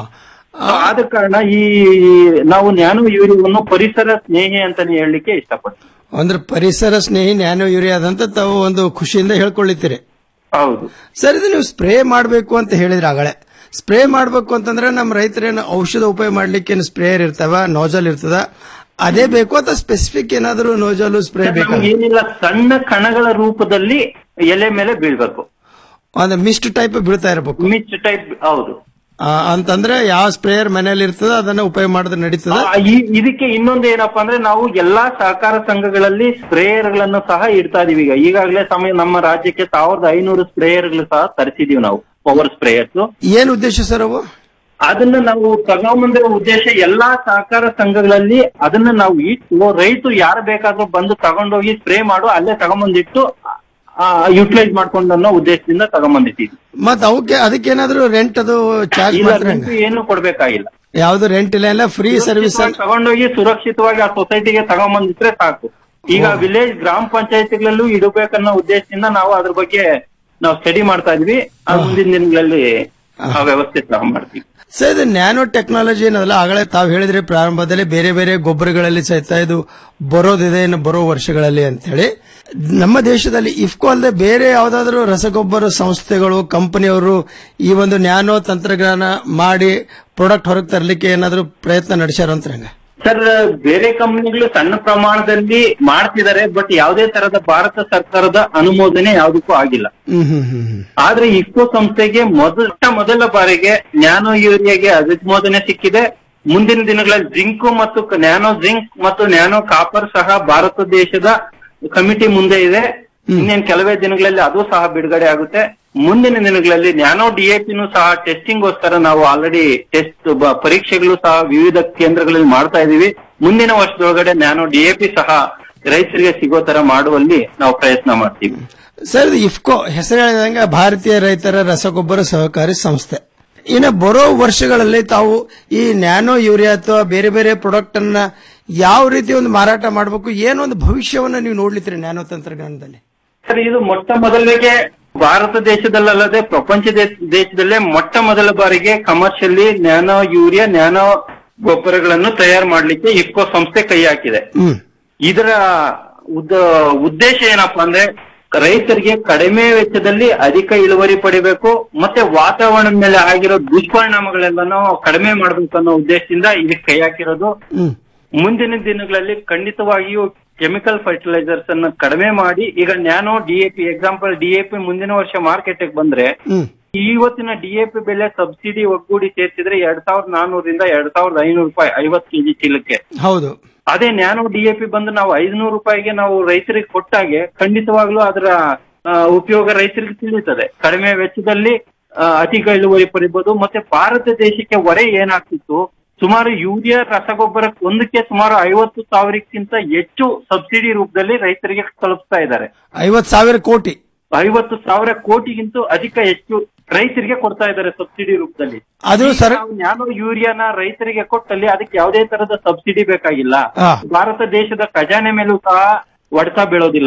ಆದ ಕಾರಣ ಈ ನಾವು ನ್ಯಾನೋ ಯೂರಿಯಾವನ್ನು ಪರಿಸರ ಸ್ನೇಹಿ ಅಂತಾನೆ ಹೇಳಲಿಕ್ಕೆ ಇಷ್ಟಪಡ್ತೀನಿ ಅಂದ್ರೆ ಪರಿಸರ ಸ್ನೇಹಿ ನ್ಯಾನೋ ಯೂರಿಯಾ ಅದಂತ ತಾವು ಒಂದು ಖುಷಿಯಿಂದ ಹೇಳ್ಕೊಳ್ಳಿತೀರಿ ಹೌದು ಸರ್ ಇದು ನೀವು ಸ್ಪ್ರೇ ಮಾಡಬೇಕು ಅಂತ ಹೇಳಿದ್ರೆ ಆಗಳೆ ಸ್ಪ್ರೇ ಮಾಡಬೇಕು ಅಂತಂದ್ರೆ ನಮ್ಮ ರೈತರೇನು ಔಷಧ ಉಪಯೋಗ ಮಾಡ್ಲಿಕ್ಕೆ ಏನು ಸ್ಪ್ರೇಯರ್ ಇರ್ತಾವ ನೋಜಲ್ ಇರ್ತದ ಅದೇ ಬೇಕು ಅಥವಾ ಸ್ಪೆಸಿಫಿಕ್ ಏನಾದರೂ ನೋಜಲು ಸ್ಪ್ರೇ ಬೇಕಾ ನಮ್ಗೆ ಏನಿಲ್ಲ ಸಣ್ಣ ಕಣಗಳ ರೂಪದಲ್ಲಿ ಎಲೆ ಮೇಲೆ ಬೀಳ್ಬೇಕು ಅಂದ್ರೆ ಮಿಸ್ಟ್ ಟೈಪ್ ಬೀಳ್ತಾ ಇರಬೇಕು ಮಿಸ್ಟ್ ಟೈಪ್ ಹೌದು ಆ, ಅಂತಂದ್ರೆ ಯಾವ ಸ್ಪ್ರೇಯರ್ ಮನೆಯಲ್ಲಿ ಇರ್ತದ ಅದನ್ನ ಉಪಯೋಗ ಮಾಡಿದ್ರೆ ನಡೀತದ ಆ, ಈ- ಇದಕ್ಕೆ ಇನ್ನೊಂದು ಏನಪ್ಪಾ ಅಂದ್ರೆ ನಾವು ಎಲ್ಲಾ ಸಹಕಾರ ಸಂಘಗಳಲ್ಲಿ ಸ್ಪ್ರೇಯರ್ ಗಳನ್ನು ಸಹ ಇಡ್ತಾ ಇದೀವಿ ಈಗ ಈಗಾಗಲೇ ಸಮಯ ನಮ್ಮ ರಾಜ್ಯಕ್ಕೆ ಸಾವಿರದ ಐನೂರು ಸ್ಪ್ರೇಯರ್ ಗಳು ಸಹ ತರಿಸಿದೀವಿ ನಾವು ಪವರ್ ಸ್ಪ್ರೇಯರ್ಸ್ ಏನ್ ಉದ್ದೇಶ ಸರ್ ಅವು ಅದನ್ನ ನಾವು ತಗೊಂಬಂದಿರೋ ಉದ್ದೇಶ ಎಲ್ಲಾ ಸಹಕಾರ ಸಂಘಗಳಲ್ಲಿ ಅದನ್ನ ನಾವು ಇಟ್ಟು ರೈತರು ಯಾರು ಬೇಕಾದ್ರೂ ಬಂದು ತಗೊಂಡೋಗಿ ಸ್ಪ್ರೇ ಮಾಡು ಅಲ್ಲೇ ತಗೊಂಬಂದಿಟ್ಟು ಯುಟಿಲೈಸ್ ಮಾಡ್ಕೊಂಡು ಅನ್ನೋ ಉದ್ದೇಶದಿಂದ ತಗೊಂಬಂದಿದ್ದೀವಿ ಮತ್ ಅವಕ್ಕೆ ಅದಕ್ಕೇನಾದ್ರೂ ರೆಂಟ್ ಅದು ಚಾರ್ಜ್ ಇಲ್ಲ ಮಾಡ್ತಾರೆ ದುಡ್ಡು ಏನು ಕೊಡ್ಬೇಕಾಗಿಲ್ಲ ಯಾವ್ದು ರೆಂಟ್ ಇಲ್ಲ ಎಲ್ಲ ಫ್ರೀ ಸರ್ವಿಸ್ ಸುರಕ್ಷಿತವಾಗಿ ತಗೊಂಡೋಗಿ ಸುರಕ್ಷಿತವಾಗಿ ಆ ಸೊಸೈಟಿಗೆ ತಗೊಂಬಂದಿಟ್ರೆ ಸಾಕು ಈಗ ವಿಲೇಜ್ ಗ್ರಾಮ ಪಂಚಾಯತಿಗಳಲ್ಲೂ ಇಡಬೇಕನ್ನೋ ಉದ್ದೇಶದಿಂದ ನಾವು ಅದ್ರ ಬಗ್ಗೆ ನಾವು ಸ್ಟಡಿ ಮಾಡ್ತಾ ಇದ್ವಿ ಆ ಮುಂದಿನ ದಿನಗಳಲ್ಲಿ ಆ ವ್ಯವಸ್ಥೆ ಸಹ ಮಾಡ್ತೀವಿ ಸರ್ ಇದು ನ್ಯಾನೋ ಟೆಕ್ನಾಲಜಿ ಏನದಲ್ಲ ಆಗಲೇ ತಾವು ಹೇಳಿದ್ರಿ ಪ್ರಾರಂಭದಲ್ಲಿ ಬೇರೆ ಬೇರೆ ಗೊಬ್ಬರಗಳಲ್ಲಿ ಸಹಿತ ಇದು ಬರೋದಿದೆ ಇನ್ನು ಬರೋ ವರ್ಷಗಳಲ್ಲಿ ಅಂತ ಹೇಳಿ ನಮ್ಮ ದೇಶದಲ್ಲಿ ಇಫ್ಕೋ ಅಲ್ಲದೆ ಬೇರೆ ಯಾವ್ದಾದ್ರು ರಸಗೊಬ್ಬರ ಸಂಸ್ಥೆಗಳು ಕಂಪನಿಯವರು ಈ ಒಂದು ನ್ಯಾನೋ ತಂತ್ರಜ್ಞಾನ ಮಾಡಿ ಪ್ರಾಡಕ್ಟ್ ಹೊರಗೆ ತರಲಿಕ್ಕೆ ಏನಾದ್ರು ಪ್ರಯತ್ನ ನಡೆಸ್ಯಾರ ಅಂತ ಹೆಂಗ ಸರ್ ಬೇರೆ ಕಂಪನಿಗಳು ಸಣ್ಣ ಪ್ರಮಾಣದಲ್ಲಿ ಮಾಡ್ತಿದ್ದಾರೆ ಬಟ್ ಯಾವುದೇ ತರದ ಭಾರತ ಸರ್ಕಾರದ ಅನುಮೋದನೆ ಯಾವುದಕ್ಕೂ ಆಗಿಲ್ಲ ಹ್ಮ್ ಹ್ಮ್ ಹ್ಮ್ ಹ್ಮ್ ಆದ್ರೆ ಇಫ್ಕೋ ಸಂಸ್ಥೆಗೆ ಮೊದಲ ಮೊದಲ ಬಾರಿಗೆ ನ್ಯಾನೋ ಯೂರಿಯಾಗೆ ಅನುಮೋದನೆ ಸಿಕ್ಕಿದೆ ಮುಂದಿನ ದಿನಗಳಲ್ಲಿ ಜಿಂಕು ಮತ್ತು ಕ- ನ್ಯಾನೋ ಜಿಂಕ್ ಮತ್ತು ನ್ಯಾನೋ ಕಾಪರ್ ಸಹ ಭಾರತ ದೇಶದ ಕಮಿಟಿ ಮುಂದೆ ಇದೆ ಇನ್ನೇನು ಕೆಲವೇ ದಿನಗಳಲ್ಲಿ ಅದು ಸಹ ಬಿಡುಗಡೆ ಆಗುತ್ತೆ ಮುಂದಿನ ದಿನಗಳಲ್ಲಿ ನ್ಯಾನೋ ಡಿಎಪಿನೂ ಸಹ ಟೆಸ್ಟಿಂಗ್ ಗೋಸ್ಕರ ನಾವು ಆಲ್ರೆಡಿ ಟೆಸ್ಟ್ ಪರೀಕ್ಷೆಗಳು ಸಹ ವಿವಿಧ ಕೇಂದ್ರಗಳಲ್ಲಿ ಮಾಡ್ತಾ ಇದೀವಿ ಮುಂದಿನ ವರ್ಷದೊಳಗಡೆ ನ್ಯಾನೋ ಡಿಎಪಿ ಸಹ ರೈತರಿಗೆ ಸಿಗೋ ತರ ಮಾಡುವಲ್ಲಿ ನಾವು ಪ್ರಯತ್ನ ಮಾಡ್ತೀವಿ ಸರ್ ಇದು ಇಫ್ಕೋ ಹೆಸರು ಹೇಳಿದಂಗೆ ಭಾರತೀಯ ರೈತರ ರಸಗೊಬ್ಬರ ಸಹಕಾರಿ ಸಂಸ್ಥೆ ಇನ್ನು ಬರೋ ವರ್ಷಗಳಲ್ಲಿ ತಾವು ಈ ನ್ಯಾನೋ ಯೂರಿಯಾ ಅಥವಾ ಬೇರೆ ಬೇರೆ ಪ್ರಾಡಕ್ಟ್ ಅನ್ನ ಯಾವ ರೀತಿ ಒಂದು ಮಾರಾಟ ಮಾಡಬೇಕು ಏನೊಂದು ಭವಿಷ್ಯವನ್ನ ನೀವು ನೋಡ್ಲಿತ್ತೀರಿ ನ್ಯಾನೋ ತಂತ್ರಜ್ಞಾನದಲ್ಲಿ ಸರ್ ಇದು ಮೊಟ್ಟ ಮೊದಲಿಗೆ ಭಾರತ ದೇಶದಲ್ಲದೆ ಪ್ರಪಂಚ ದೇಶ- ದೇಶದಲ್ಲೇ ಮೊಟ್ಟ ಮೊದಲ ಬಾರಿಗೆ ಕಮರ್ಷಿಯಲಿ ನ್ಯಾನೋ ಯೂರಿಯಾ ನ್ಯಾನೋ ಗೊಬ್ಬರಗಳನ್ನು ತಯಾರು ಮಾಡಲಿಕ್ಕೆ ಇಫ್ಕೋ ಸಂಸ್ಥೆ ಕೈ ಹಾಕಿದೆ ಇದರ ಉದ್ದ ಉದ್ದೇಶ ಏನಪ್ಪಾ ಅಂದ್ರೆ ರೈತರಿಗೆ ಕಡಿಮೆ ವೆಚ್ಚದಲ್ಲಿ ಅಧಿಕ ಇಳುವರಿ ಪಡಿಬೇಕು ಮತ್ತೆ ವಾತಾವರಣದ ಮೇಲೆ ಆಗಿರೋ ದುಷ್ಪರಿಣಾಮಗಳೆಲ್ಲನೂ ಕಡಿಮೆ ಮಾಡ್ಬೇಕು ಅನ್ನೋ ಉದ್ದೇಶದಿಂದ ಇದಕ್ಕೆ ಕೈ ಹಾಕಿರೋದು ಮುಂದಿನ ದಿನಗಳಲ್ಲಿ ಖಂಡಿತವಾಗಿಯೂ ಕೆಮಿಕಲ್ ಫರ್ಟಿಲೈಸರ್ಸ್ ಅನ್ನು ಕಡಿಮೆ ಮಾಡಿ ಈಗ ನ್ಯಾನೋ ಡಿಎಪಿ ಎಕ್ಸಾಂಪಲ್ ಡಿಎಪಿ ಮುಂದಿನ ವರ್ಷ ಮಾರ್ಕೆಟ್ ಬಂದ್ರೆ ಇವತ್ತಿನ ಡಿಎಪಿ ಬೆಲೆ ಸಬ್ಸಿಡಿ ಒಗ್ಗೂಡಿ ಸೇರ್ಸಿದ್ರೆ ಎರಡ್ ಸಾವಿರದ ನಾನೂರಿಂದ ಎರಡ್ ಸಾವಿರದ ಐನೂರು ರೂಪಾಯಿ ಐವತ್ತು ಕೆಜಿ ಚೀಲಕ್ಕೆ ಹೌದು ಅದೇ ನ್ಯಾನೋ ಡಿಎಪಿ ಬಂದು ನಾವು ಐದುನೂರು ರೂಪಾಯಿಗೆ ನಾವು ರೈತರಿಗೆ ಕೊಟ್ಟಾಗೆ ಖಂಡಿತವಾಗ್ಲೂ ಅದರ ಆ, ಉಪಯೋಗ ರೈತರಿಗೆ ತಿಳಿಯುತ್ತದೆ ಕಡಿಮೆ ವೆಚ್ಚದಲ್ಲಿ ಆ, ಅಧಿಕ ಇಳುವರಿ ಪಡಿಬಹುದು ಮತ್ತೆ ಭಾರತ ದೇಶಕ್ಕೆ ಹೊರೆ ಏನಾಗ್ತಿತ್ತು ಸುಮಾರು ಯೂರಿಯಾ ರಸಗೊಬ್ಬರ ಒಂದಕ್ಕೆ ಸುಮಾರು ಐವತ್ತು ಸಾವಿರಕ್ಕಿಂತ ಹೆಚ್ಚು ಸಬ್ಸಿಡಿ ರೂಪದಲ್ಲಿ ರೈತರಿಗೆ ತಲುಪಿಸ್ತಾ ಇದ್ದಾರೆ ಐವತ್ ಸಾವಿರ ಕೋಟಿ ಐವತ್ತು ಸಾವಿರ ಕೋಟಿಗಿಂತ ಅಧಿಕ ಹೆಚ್ಚು ರೈತರಿಗೆ ಕೊಡ್ತಾ ಇದ್ದಾರೆ ಸಬ್ಸಿಡಿ ರೂಪದಲ್ಲಿ ಅದು ಈಗ ಸರ್- ನಾವು ನ್ಯಾನೋ ಯೂರಿಯಾನ ರೈತರಿಗೆ ಕೊಟ್ಟಲ್ಲಿ ಅದಕ್ಕೆ ಯಾವುದೇ ತರದ ಸಬ್ಸಿಡಿ ಬೇಕಾಗಿಲ್ಲ ಹಾ. ಭಾರತ ದೇಶದ ಖಜಾನೆ ಮೇಲೂ ಸಹ ಹೊಡೆತ ಬೀಳೋದಿಲ್ಲ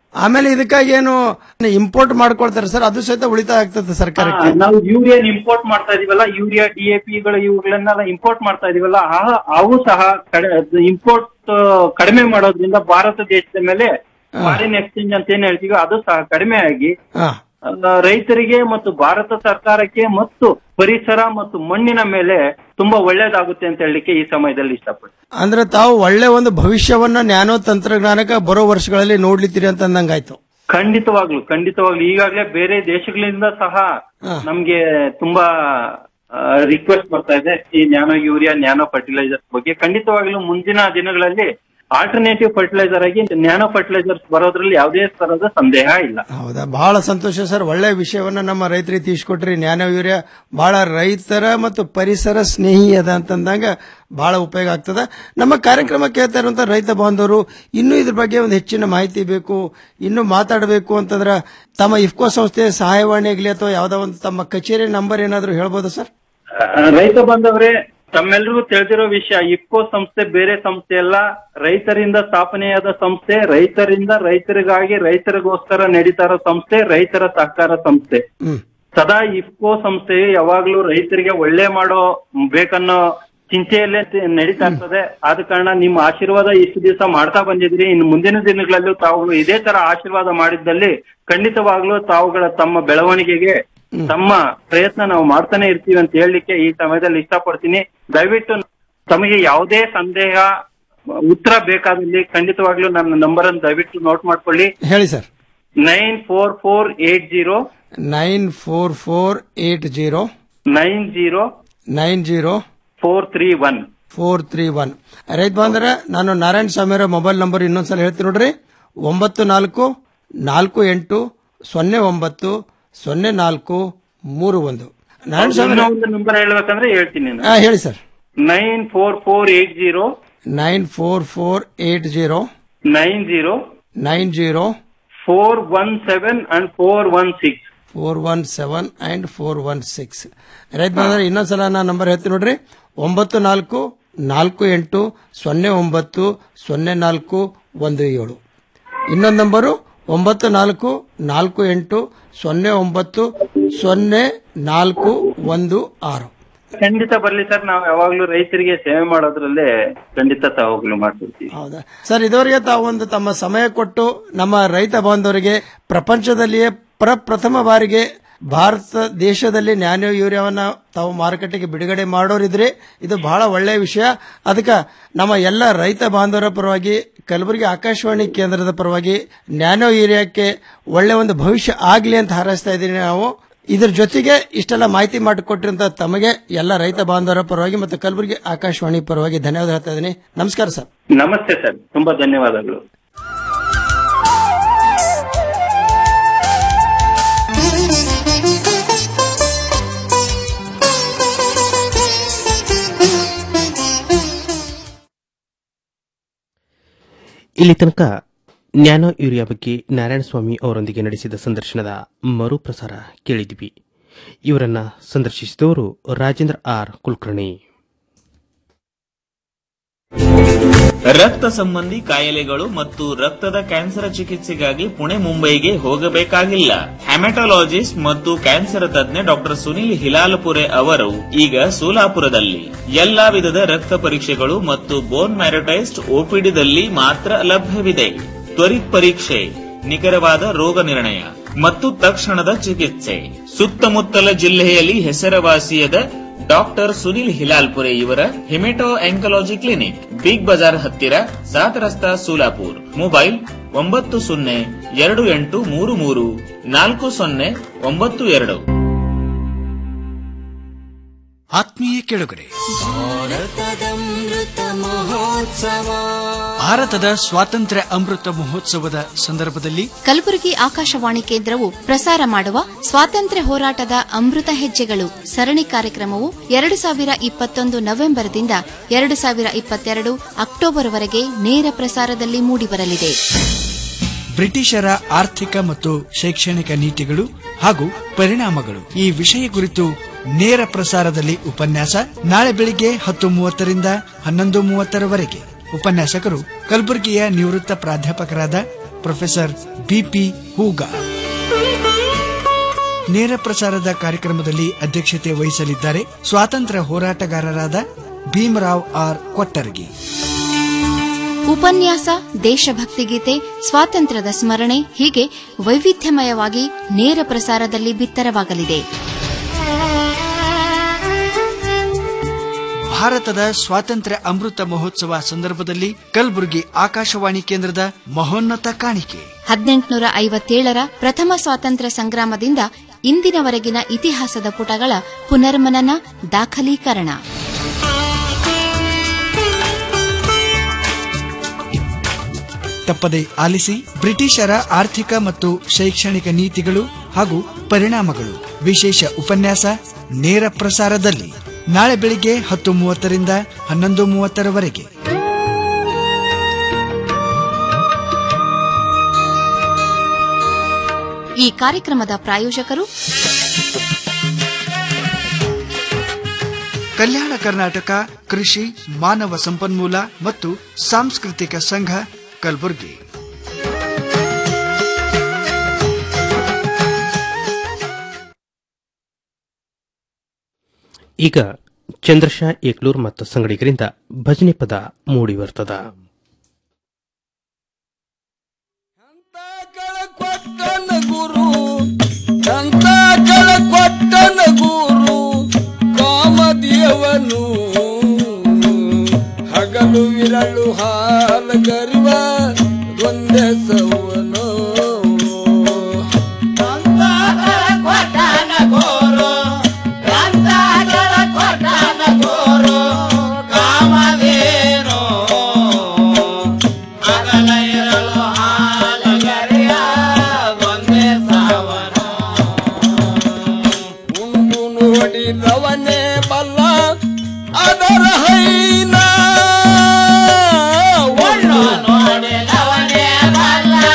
ಆಮೇಲೆ ಇದಕ್ಕಾಗಿ ಏನು ಇಂಪೋರ್ಟ್ ಮಾಡ್ಕೊಳ್ತಾರೆ ಸರ್ ಅದು ಸಹಿತ ಉಳಿತಾಯ ಆಗ್ತದೆ ಸರ್ಕಾರಕ್ಕೆ ಹಾ, ನಾವು ಯೂರಿಯಾ ಇಂಪೋರ್ಟ್ ಮಾಡ್ತಾ ಇದೀವಲ್ಲ ಯೂರಿಯಾ ಡಿಎಪಿ ಗಳು ಇವುಗಳನ್ನೆಲ್ಲ ಇಂಪೋರ್ಟ್ ಮಾಡ್ತಾ ಇದೀವಲ್ಲ ಆ- ಅವು ಸಹ ಇಂಪೋರ್ಟ್ ಕಡಿಮೆ ಮಾಡೋದ್ರಿಂದ ಭಾರತ ದೇಶದ ಮೇಲೆ ಫಾರಿನ್ ಎಕ್ಸ್ಚೇಂಜ್ ಅಂತ ಏನ್ ಹೇಳ್ತೀವಿ ಅದು ಸಹ ಕಡಿಮೆ ಆಗಿ ಹಾ. ಆ, ರೈತರಿಗೆ ಮತ್ತು ಭಾರತ ಸರ್ಕಾರಕ್ಕೆ ಮತ್ತು ಪರಿಸರ ಮತ್ತು ಮಣ್ಣಿನ ಮೇಲೆ ತುಂಬಾ ಒಳ್ಳೇದಾಗುತ್ತೆ ಅಂತ ಹೇಳಲಿಕ್ಕೆ ಈ ಸಮಯದಲ್ಲಿ ಇಷ್ಟಪಡ್ತೀನಿ ಅಂದ್ರೆ ತಾವು ಒಳ್ಳೆ ಒಂದು ಭವಿಷ್ಯವನ್ನ ನ್ಯಾನೋ ತಂತ್ರಜ್ಞಾನಕ್ಕೆ ಬರೋ ವರ್ಷಗಳಲ್ಲಿ ನೋಡ್ಲಿತ್ತೀರಿ ಅಂತ ಅಂದಂಗಾಯ್ತು ಖಂಡಿತವಾಗ್ಲು ಖಂಡಿತವಾಗ್ಲು ಈಗಾಗಲೇ ಬೇರೆ ದೇಶಗಳಿಂದ ಸಹ ನಮ್ಗೆ ತುಂಬಾ ರಿಕ್ವೆಸ್ಟ್ ಬರ್ತಾ ಇದೆ ಈ ನ್ಯಾನೋ ಯೂರಿಯಾ ನ್ಯಾನೋ ಫರ್ಟಿಲೈಸರ್ ಬಗ್ಗೆ ಖಂಡಿತವಾಗ್ಲೂ ಮುಂದಿನ ದಿನಗಳಲ್ಲಿ ಆಲ್ಟರ್ನೇಟಿವ್ ಫರ್ಟಿಲೈಸರ್ ಆಗಿ ನ್ಯಾನೋ ಫರ್ಟಿಲೈಸರ್ಸ್ ಬರೋದ್ರಲ್ಲಿ ಯಾವುದೇ ತರದ ಸಂದೇಹ ಇಲ್ಲ ಹೌದಾ ಬಹಳ ಸಂತೋಷ ಸರ್ ಒಳ್ಳೆ ವಿಷಯವನ್ನ ನಮ್ಮ ರೈತರಿಗೆ ತಿಳಿಸ್ಕೊಟ್ರಿ ನ್ಯಾನೋ ಯೂರಿಯಾ ಬಹಳ ರೈತರ ಮತ್ತು ಪರಿಸರ ಸ್ನೇಹಿ ಅದ ಅಂತಂದಾಗ ಬಹಳ ಉಪಯೋಗ ಆಗ್ತದ ನಮ್ಮ ಕಾರ್ಯಕ್ರಮ ಕೇಳ್ತಾ ಇರುವಂತ ರೈತ ಬಾಂಧವರು ಇನ್ನೂ ಇದ್ರ ಬಗ್ಗೆ ಒಂದು ಹೆಚ್ಚಿನ ಮಾಹಿತಿ ಬೇಕು ಇನ್ನೂ ಮಾತಾಡಬೇಕು ಅಂತಂದ್ರ ತಮ್ಮ ಇಫ್ಕೋ ಸಂಸ್ಥೆ ಸಹಾಯವಾಣಿ ಆಗಲಿ ಅಥವಾ ಯಾವ್ದೋ ಒಂದು ತಮ್ಮ ಕಚೇರಿ ನಂಬರ್ ಏನಾದ್ರು ಹೇಳ್ಬೋದಾ ಸರ್ ಆ, ರೈತ ಬಂದವರೇ ತಮ್ಮೆಲ್ಲರಿಗೂ ತಿಳಿದಿರೋ ವಿಷಯ ಇಫ್ಕೋ ಸಂಸ್ಥೆ ಬೇರೆ ಸಂಸ್ಥೆ ಅಲ್ಲ ರೈತರಿಂದ ಸ್ಥಾಪನೆಯಾದ ಸಂಸ್ಥೆ ರೈತರಿಂದ ರೈತರಿಗಾಗಿ ರೈತರಿಗೋಸ್ಕರ ನಡೀತಾ ಇರೋ ಸಂಸ್ಥೆ ರೈತರ ಸಹಕಾರ ಸಂಸ್ಥೆ ಸದಾ ಇಫ್ಕೋ ಸಂಸ್ಥೆಯು ಯಾವಾಗ್ಲೂ ರೈತರಿಗೆ ಒಳ್ಳೆ ಮಾಡೋ ಬೇಕನ್ನೋ ಚಿಂತೆಯಲ್ಲೇ ತಿ- ನಡೀತಾ ಇರ್ತದೆ ಆದ ಕಾರಣ ನಿಮ್ಮ ಆಶೀರ್ವಾದ ಇಷ್ಟು ದಿವಸ ಮಾಡ್ತಾ ಬಂದಿದ್ರಿ ಇನ್ನು ಮುಂದಿನ ದಿನಗಳಲ್ಲೂ ತಾವುಗಳು ಇದೇ ತರ ಆಶೀರ್ವಾದ ಮಾಡಿದ್ದಲ್ಲಿ ಖಂಡಿತವಾಗ್ಲೂ ತಾವುಗಳ ತಮ್ಮ ಬೆಳವಣಿಗೆಗೆ ತಮ್ಮ ಪ್ರಯತ್ನ ನಾವು ಮಾಡ್ತಾನೆ ಇರ್ತೀವಿ ಅಂತ ಹೇಳಲಿಕ್ಕೆ ಈ ಸಮಯದಲ್ಲಿ ಇಷ್ಟಪಡ್ತೀನಿ ದಯವಿಟ್ಟು ತಮಗೆ ಯಾವುದೇ ಸಂದೇಹ ಉತ್ತರ ಬೇಕಾದಲ್ಲಿ ಖಂಡಿತವಾಗ್ಲೂ ನನ್ನ ನಂಬರ್ ಅನ್ನು ದಯವಿಟ್ಟು ನೋಟ್ ಮಾಡ್ಕೊಳ್ಳಿ ಹೇಳಿ sir nine four four eight zero nine four four eight zero nine zero nine zero four three one four three one ರೈತ ಬಾಂಧವರ ನಾನು ನಾರಾಯಣ ಸ್ವಾಮಿ ಅವರ ಮೊಬೈಲ್ ನಂಬರ್ ಇನ್ನೊಂದ್ಸಲ ಹೇಳ್ತೀನಿ ನೋಡ್ರಿ ಒಂಬತ್ತು ನಾಲ್ಕು ನಾಲ್ಕು ಎಂಟು ಸೊನ್ನೆ ಒಂಬತ್ತು ಸೊನ್ನೆ ನಾಲ್ಕು ಮೂರು ಒಂದು ನಾರಾಯಣ ಸ್ವಾಮಿ ಇನ್ನೂ ಒಂದು ನಂಬರ್ ಹೇಳ್ಬೇಕಂದ್ರೆ ಹೇಳ್ತೀನಿ ನಾನು. ಹಾ ಹೇಳಿ sir nine four four eight zero nine four four eight zero nine zero nine zero four one seven and four one six four one seven and four one six ರೈತ ಬಾಂಧವರ ಇನ್ನೊಂದ್ಸಲ ನಾನು ನಂಬರ್ ಹೇಳ್ತೀನಿ ನೋಡ್ರಿ ಒಂಬತ್ತು ನಾಲ್ಕು ನಾಲ್ಕು ಎಂಟು ಸೊನ್ನೆ ಒಂಬತ್ತು ಸೊನ್ನೆ ನಾಲ್ಕು ಒಂದು ಏಳು ಇನ್ನೊಂದು ನಂಬರು ಒಂಬತ್ತು ನಾಲ್ಕು ನಾಲ್ಕು ಎಂಟು ಸೊನ್ನೆ ಒಂಬತ್ತು ಸೊನ್ನೆ ನಾಲ್ಕು ಒಂದು ಆರು ಖಂಡಿತ ಬರ್ಲಿ ಸರ್ ನಾವು ಯಾವಾಗ್ಲೂ ರೈತರಿಗೆ ಸೇವೆ ಮಾಡೋದ್ರಲ್ಲೇ ಖಂಡಿತ ತಾವಾಗ್ಲೂ ಮಾಡ್ತಿರ್ತೀವಿ ಹೌದಾ ಸರ್ ಇದುವರೆಗೆ ತಾವು ಒಂದು ತಮ್ಮ ಸಮಯ ಕೊಟ್ಟು ನಮ್ಮ ರೈತ ಬಾಂಧವರಿಗೆ ಪ್ರಪಂಚದಲ್ಲಿಯೇ ಪ್ರಪ್ರಥಮ ಬಾರಿಗೆ ಭಾರತ ದೇಶದಲ್ಲಿ ನ್ಯಾನೋ ಯೂರಿಯಾವನ್ನ ತಾವು ಮಾರುಕಟ್ಟೆಗೆ ಬಿಡುಗಡೆ ಮಾಡೋರಿದ್ರೆ ಇದು ಬಹಳ ಒಳ್ಳೆಯ ವಿಷಯ ಅದಕ್ಕೆ ನಮ್ಮ ಎಲ್ಲ ರೈತ ಬಾಂಧವರ ಪರವಾಗಿ ಕಲಬುರಗಿ ಆಕಾಶವಾಣಿ ಕೇಂದ್ರದ ಪರವಾಗಿ ನ್ಯಾನೋ ಯೂರಿಯಾಕ್ಕೆ ಒಳ್ಳೆ ಒಂದು ಭವಿಷ್ಯ ಆಗಲಿ ಅಂತ ಹಾರೈಸ್ತಾ ಇದ್ದೀನಿ ನಾವು ಇದ್ರ ಜೊತೆಗೆ ಇಷ್ಟೆಲ್ಲ ಮಾಹಿತಿ ಮಾಡಿಕೊಟ್ಟಿರಂತ ತಮಗೆ ಎಲ್ಲ ರೈತ ಬಾಂಧವರ ಪರವಾಗಿ ಮತ್ತು ಕಲಬುರಗಿ ಆಕಾಶವಾಣಿ ಪರವಾಗಿ ಧನ್ಯವಾದ ಹೇಳ್ತಾ ಇದ್ದೀನಿ ನಮಸ್ಕಾರ ಸರ್ ನಮಸ್ತೆ ಸರ್ ತುಂಬಾ ಧನ್ಯವಾದಗಳು ಇಲ್ಲಿ ತನಕ ನ್ಯಾನೋ ಯೂರಿಯಾ ಬಗ್ಗೆ ನಾರಾಯಣಸ್ವಾಮಿ ಅವರೊಂದಿಗೆ ನಡೆಸಿದ ಸಂದರ್ಶನದ ಮರುಪ್ರಸಾರ ಕೇಳಿದ್ವಿ ಇವರನ್ನ ಸಂದರ್ಶಿಸಿದವರು ರಾಜೇಂದ್ರ ಆರ್ ಕುಲಕರ್ಣಿ ರಕ್ತ ಸಂಬಂಧಿ ಕಾಯಿಲೆಗಳು ಮತ್ತು ರಕ್ತದ ಕ್ಯಾನ್ಸರ್ ಚಿಕಿತ್ಸೆಗಾಗಿ ಪುಣೆ ಮುಂಬೈಗೆ ಹೋಗಬೇಕಾಗಿಲ್ಲ ಹೆಮಟೊಲಾಜಿಸ್ಟ್ ಮತ್ತು ಕ್ಯಾನ್ಸರ್ ತಜ್ಞ ಡಾಕ್ಟರ್ ಸುನಿಲ್ ಹಿಲಾಲಪುರೆ ಅವರು ಈಗ ಸೋಲಾಪುರದಲ್ಲಿ ಎಲ್ಲಾ ವಿಧದ ರಕ್ತ ಪರೀಕ್ಷೆಗಳು ಮತ್ತು ಬೋನ್ ಮ್ಯಾರಟೈಸ್ಡ್ ಓಪಿಡಿದಲ್ಲಿ ಮಾತ್ರ ಲಭ್ಯವಿದೆ ತ್ವರಿತ್ ಪರೀಕ್ಷೆ ನಿಖರವಾದ ರೋಗ ನಿರ್ಣಯ ಮತ್ತು ತಕ್ಷಣದ ಚಿಕಿತ್ಸೆ ಸುತ್ತಮುತ್ತಲ ಜಿಲ್ಲೆಯಲ್ಲಿ ಹೆಸರುವಾಸಿಯಾದ ಡಾಕ್ಟರ್ ಸುನಿಲ್ ಹಿಲಾಲ್ಪುರೆ ಇವರ hemato oncology clinic big bazaar ಹತ್ತಿರ ಸಾತ್ ರಸ್ತಾ ಸೋಲಾಪುರ್ ಮೊಬೈಲ್ ಒಂಬತ್ತು ಸೊನ್ನೆ ಎರಡು ಎಂಟು ಮೂರು ಮೂರು ನಾಲ್ಕು ಸೊನ್ನೆ ಒಂಬತ್ತು ಎರಡು ಆತ್ಮೀಯ ಕೆಳಗರೆ ಭಾರತದಮೃತ ಮಹೋತ್ಸವ ಭಾರತದ ಸ್ವಾತಂತ್ರ್ಯ ಅಮೃತ ಮಹೋತ್ಸವದ ಸಂದರ್ಭದಲ್ಲಿ ಕಲಬುರಗಿ ಆಕಾಶವಾಣಿ ಕೇಂದ್ರವು ಪ್ರಸಾರ ಮಾಡುವ ಸ್ವಾತಂತ್ರ್ಯ ಹೋರಾಟದ ಅಮೃತ ಹೆಜ್ಜೆಗಳು ಸರಣಿ ಕಾರ್ಯಕ್ರಮವು ಎರಡು ಸಾವಿರ ಇಪ್ಪತ್ತೊಂದು ನವೆಂಬರ್ದಿಂದ ಎರಡು ಸಾವಿರ ಇಪ್ಪತ್ತೆರಡು ಅಕ್ಟೋಬರ್ವರೆಗೆ ನೇರ ಪ್ರಸಾರದಲ್ಲಿ ಮೂಡಿಬರಲಿದೆ ಬ್ರಿಟಿಷರ ಆರ್ಥಿಕ ಮತ್ತು ಶೈಕ್ಷಣಿಕ ನೀತಿಗಳು ಹಾಗೂ ಪರಿಣಾಮಗಳು ಈ ವಿಷಯ ಕುರಿತು ನೇರ ಪ್ರಸಾರದಲ್ಲಿ ಉಪನ್ಯಾಸ ನಾಳೆ ಬೆಳಿಗ್ಗೆ ಹತ್ತು ಮೂವತ್ತರಿಂದ ಹನ್ನೊಂದು ಮೂವತ್ತರವರೆಗೆ ಉಪನ್ಯಾಸಕರು ಕಲಬುರಗಿಯ ನಿವೃತ್ತ ಪ್ರಾಧ್ಯಾಪಕರಾದ ಪ್ರೊಫೆಸರ್ ಬಿಪಿ ಹೂಗಾರ್ ನೇರ ಪ್ರಸಾರದ ಕಾರ್ಯಕ್ರಮದಲ್ಲಿ ಅಧ್ಯಕ್ಷತೆ ವಹಿಸಲಿದ್ದಾರೆ ಸ್ವಾತಂತ್ರ್ಯ ಹೋರಾಟಗಾರರಾದ ಭೀಮರಾವ್ ಆರ್ ಕೊಟ್ಟರ್ಗಿ ಉಪನ್ಯಾಸ ದೇಶಭಕ್ತಿ ಗೀತೆ ಸ್ವಾತಂತ್ರ್ಯದ ಸ್ಮರಣೆ ಹೀಗೆ ವೈವಿಧ್ಯಮಯವಾಗಿ ನೇರ ಪ್ರಸಾರದಲ್ಲಿ ಬಿತ್ತರವಾಗಲಿದೆ ಭಾರತದ ಸ್ವಾತಂತ್ರ್ಯ ಅಮೃತ ಮಹೋತ್ಸವ ಸಂದರ್ಭದಲ್ಲಿ ಕಲಬುರಗಿ ಆಕಾಶವಾಣಿ ಕೇಂದ್ರದ ಮಹೋನ್ನತ ಕಾಣಿಕೆ ಹದಿನೆಂಟುನೂರ ಐವತ್ತೇಳರ ಪ್ರಥಮ ಸ್ವಾತಂತ್ರ್ಯ ಸಂಗ್ರಾಮದಿಂದ ಇಂದಿನವರೆಗಿನ ಇತಿಹಾಸದ ಪುಟಗಳ ಪುನರ್ಮನನ ದಾಖಲೀಕರಣ ತಪ್ಪದೆ ಆಲಿಸಿ ಬ್ರಿಟಿಷರ ಆರ್ಥಿಕ ಮತ್ತು ಶೈಕ್ಷಣಿಕ ನೀತಿಗಳು ಹಾಗೂ ಪರಿಣಾಮಗಳು ವಿಶೇಷ ಉಪನ್ಯಾಸ ನೇರ ಪ್ರಸಾರದಲ್ಲಿ ನಾಳೆ ಬೆಳಿಗ್ಗೆ ಹತ್ತು ಮೂವತ್ತರಿಂದ ಹನ್ನೊಂದು ಮೂವತ್ತರವರೆಗೆ ಈ ಕಾರ್ಯಕ್ರಮದ ಪ್ರಾಯೋಜಕರು ಕಲ್ಯಾಣ ಕರ್ನಾಟಕ ಕೃಷಿ ಮಾನವ ಸಂಪನ್ಮೂಲ ಮತ್ತು ಸಾಂಸ್ಕೃತಿಕ ಸಂಘ ಕಲಬುರಗಿ ಈಗ ಚಂದ್ರಶಾ ಏಕ್ಲೂರ್ ಮತ್ತು ಸಂಗಡಿಗರಿಂದ ಭಜನೆ ಪದ ಮೂಡಿ ಬರ್ತದ ಕೊಟ್ಟನ ಗುರು ಸಂತ ಕೊಟ್ಟನ ಗುರು ಕಾಮದೇವನು ಹಗಲು ವಿರಳು ಹಾಲ ಗರ್ವ ಒಂದೇ ಸವನು ಉಂಡು ನೋಡಿ ರವನೆ ಬಲ್ಲ ಅದರ ಹೈನ ಉಂಡು ನೋಡಿ ರವನೆ ಬಲ್ಲ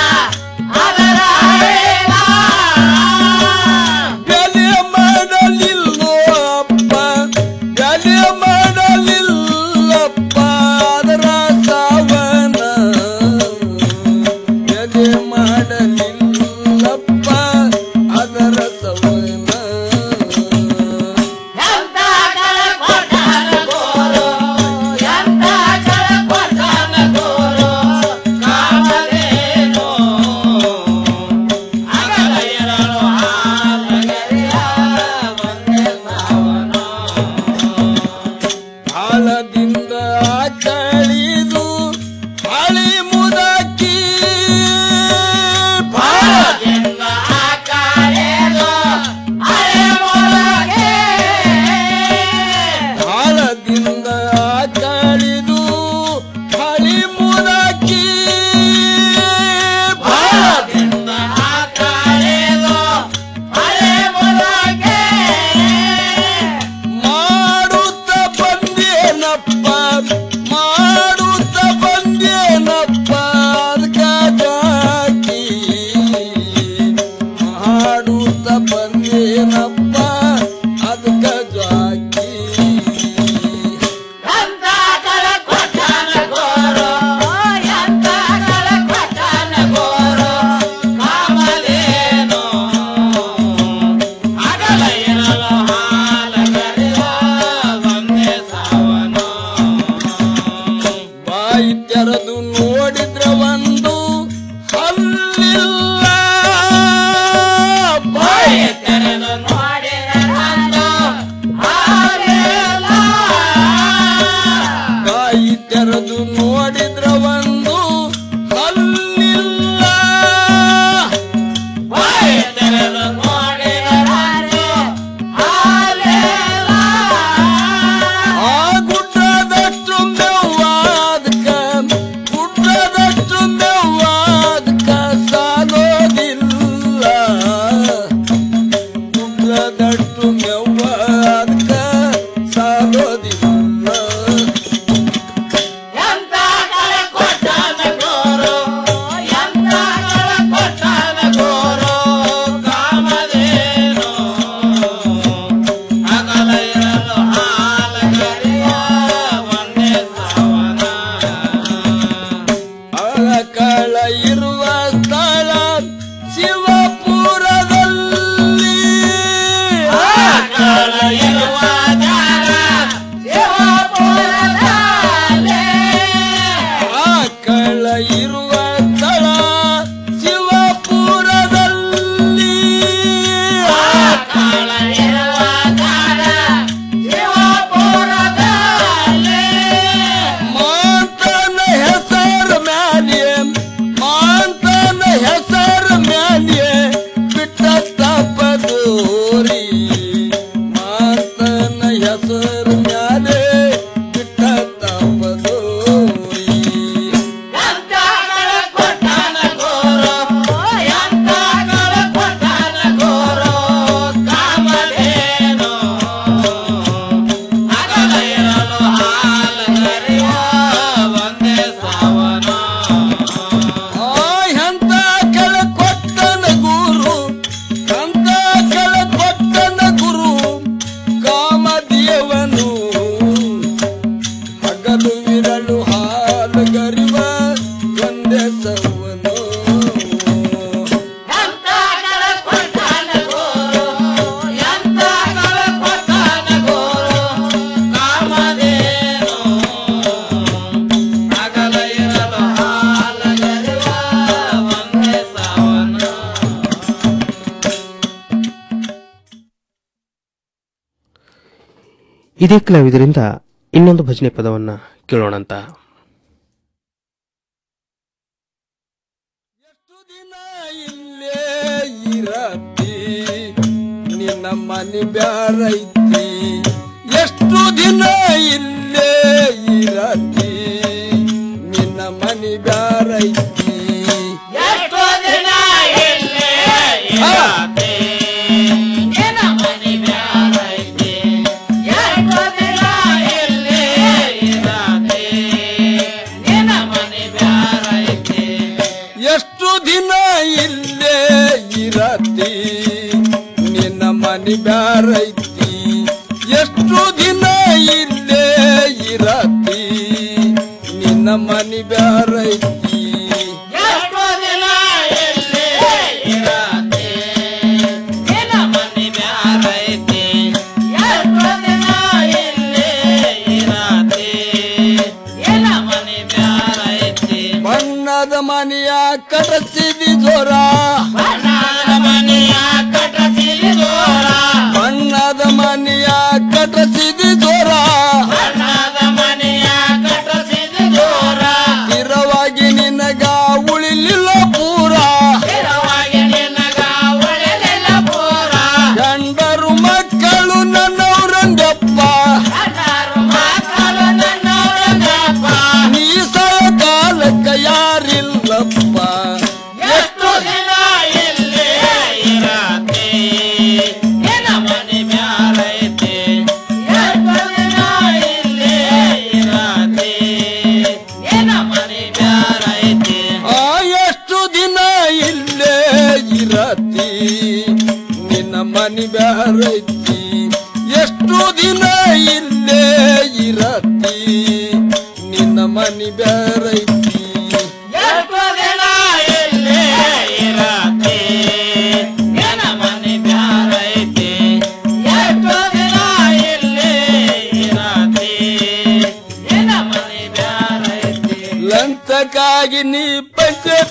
ಇದೇ ಕಲಾವಿದರಿಂದ ಇನ್ನೊಂದು ಭಜನೆ ಪದವನ್ನ ಕೇಳೋಣಂತ ಇರತಿ ನಿನ್ನ ಮನಿ ಬ್ಯಾರೈತಿ ಎಷ್ಟು ದಿನ ಇಲ್ಲೇ ಇರತಿ ನಿನ್ನ ಮನಿ ಬ್ಯಾರೈತಿ ಎಷ್ಟು ದಿನ ಇಲ್ಲೇ ಇರತಿ ನಿನ್ನ ಮನಿ ಬ್ಯಾರೈತಿ ಎಷ್ಟು ದಿನ ಇಲ್ಲೇ ಇರತಿ ನಿನ್ನ ಮನಿ ಬ್ಯಾರೈತಿ ಎಷ್ಟು ದಿನ ಇಲ್ಲೇ ಇರತಿ ನಿನ್ನ ಮನಿ ಬ್ಯಾರೈತಿ ಎಷ್ಟು ದಿನ ಇಲ್ಲೇ ಇರತಿ ನಿನ್ನ ಮನಿ ಬ್ಯಾರೈತಿ ಎಷ್ಟು ದಿನ ಇಲ್ಲೇ ಇರತಿ ನಿನ್ನ ಮನಿ ಬ್ಯಾರೈತಿ ಎಷ್ಟು ದಿನ ಇಲ್ಲೇ ಇರತಿ ನಿನ್ನ ಮನಿ ಬ್ಯಾರೈತಿ ಬಣ್ಣದ ಮನೆಯ ಕಟಸಿದಿ ಜೋರ ಬಣ್ಣದ ಮನೆಯ ಕಟಸಿದಿ ಜೋರ ಬಣ್ಣದ ಮನೆಯ ಕಟಸಿದಿ ಜೋರ ಬಣ್ಣದ ಮನೆಯ ಕಟಸಿದಿ ಜೋರ ಸ್ಥಿರವಾಗಿ ನಿನಗ ಉಳಿಲಿಲ್ಲ ಪೂರ ಸ್ಥಿರವಾಗಿ ನಿನಗ ಒಳ್ಳೆಲ್ಲ ಪೂರ ಗಂಡರು ಮಕ್ಕಳು ನನ್ನವರಂದಪ್ಪ ಗಂಡರು ಮಕ್ಕಳು ನನ್ನವರಂದಪ್ಪ ನೀ ಕಾಲಕ್ಕ ಯಾರಿಲ್ಲಪ್ಪ ಎಷ್ಟು ದಿನ ಇಲ್ಲೇ ಇರತಿ ನಿನ್ನ ಮನೆ ಬ್ಯಾರೈತಿ ಎಷ್ಟು ದಿನ ಇಲ್ಲೇ ಇರತಿ ನಿನ್ನ ಮನೆ ಬ್ಯಾರೈತಿ ಆ ಎಷ್ಟು ದಿನ ಇಲ್ಲೇ ಇರತಿ ನಿನ್ನ ಮನಿ ಬ್ಯಾರೈತಿ ಎಷ್ಟು ದಿನ ಇಲ್ಲೇ ಇರತಿ ನಿನ್ನ ಮನಿ ಬ್ಯಾರೈತಿ ಎಷ್ಟು ದಿನ ಇಲ್ಲೇ ಇರತಿ ನಿನ್ನ ಮನೆ ಬ್ಯಾರೈತಿ ಎಷ್ಟು ದಿನ ಇಲ್ಲೇ ಇರತಿ ನಿನ್ನ ಮನೆ ಬ್ಯಾರೈತಿ ಲಂಚಕ್ಕಾಗಿ ನೀ ಪಂಚಾಯತ್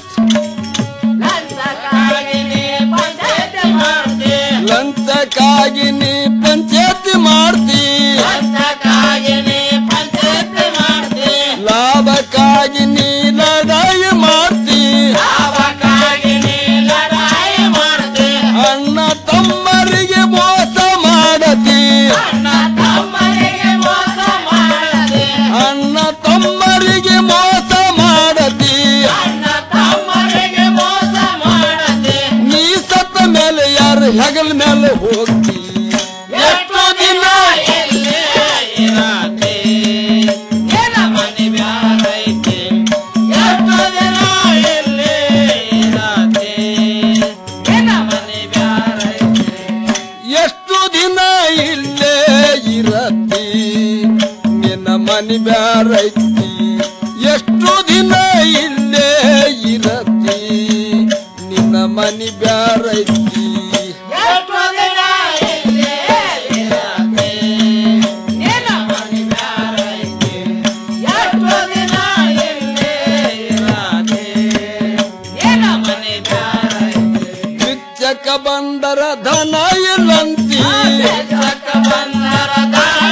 ಲಂಚಕ್ಕಾಗಿ ನೀ ಪಂಚಾಯತ್ ಮಾಡ್ತಿ ಲಂಚಕ್ಕಾಗಿ ನೀ ಪಂಚಾಯತ್ ಮಾಡ್ತಿ ಲಂಚಕ್ಕಾಗಿ ನೀ ಪಂಚಾಯತ್ ಮಾಡ್ತಿ ಲಾಭಕ್ಕಾಗಿ ನೀ ಲಡಾಯಿ ಮಾಡ್ತಿ ಲಾಭಕ್ಕಾಗಿ ನೀ ಲಡಾಯಿ ಮಾಡ್ತಿ ಅಣ್ಣ ತಮ್ಮರಿಗೆ ಮೋಸ ಮಾಡತಿ ಅಣ್ಣ ತಮ್ಮರಿಗೆ ಮೋಸ ಮಾಡದೆ ಅಣ್ಣ ತಮ್ಮರಿಗೆ ಮೋಸ ಮಾಡತಿ ಅಣ್ಣ ತಮ್ಮರಿಗೆ ಮೋಸ ಮಾಡದೆ ನೀ ಸತ್ತ ಮೇಲೆ ಯಾರು ಹೆಗಲ ಮೇಲೆ ಹೋಗ್ತಿ ಎಷ್ಟು ದಿನ ಇಲ್ಲೇ ಇರತಿ ನಿನ್ನ ಮನೆ ಬ್ಯಾರೈತಿ ಎಷ್ಟು ದಿನ ಇಲ್ಲೇ ಇರತಿ ನಿನ್ನ ಮನೆ ಬ್ಯಾರೈತಿ ಎಷ್ಟು ದಿನ ಇಲ್ಲೇ ಇರತಿ ನಿನ್ನ ಮನಿ ಬ್ಯಾರೈತಿ ಎಷ್ಟು ದಿನ ಇಲ್ಲೇ ಇರತಿ ನಿನ್ನ ಮನಿ ಬ್ಯಾರೈತಿ ಎಷ್ಟು ದಿನ ಇಲ್ಲೇ ಇರತಿ ನಿನ್ನ ಮನೆ ಬ್ಯಾರೈತಿ ಎಷ್ಟು ದಿನ ಇಲ್ಲೇ ಇರತಿ ನಿನ್ನ ಮನೆ ಬ್ಯಾರೈತಿ ಬಿಚ್ಚಕ ಬಂದರ ಧನ ಇಲ್ಲಂತಿ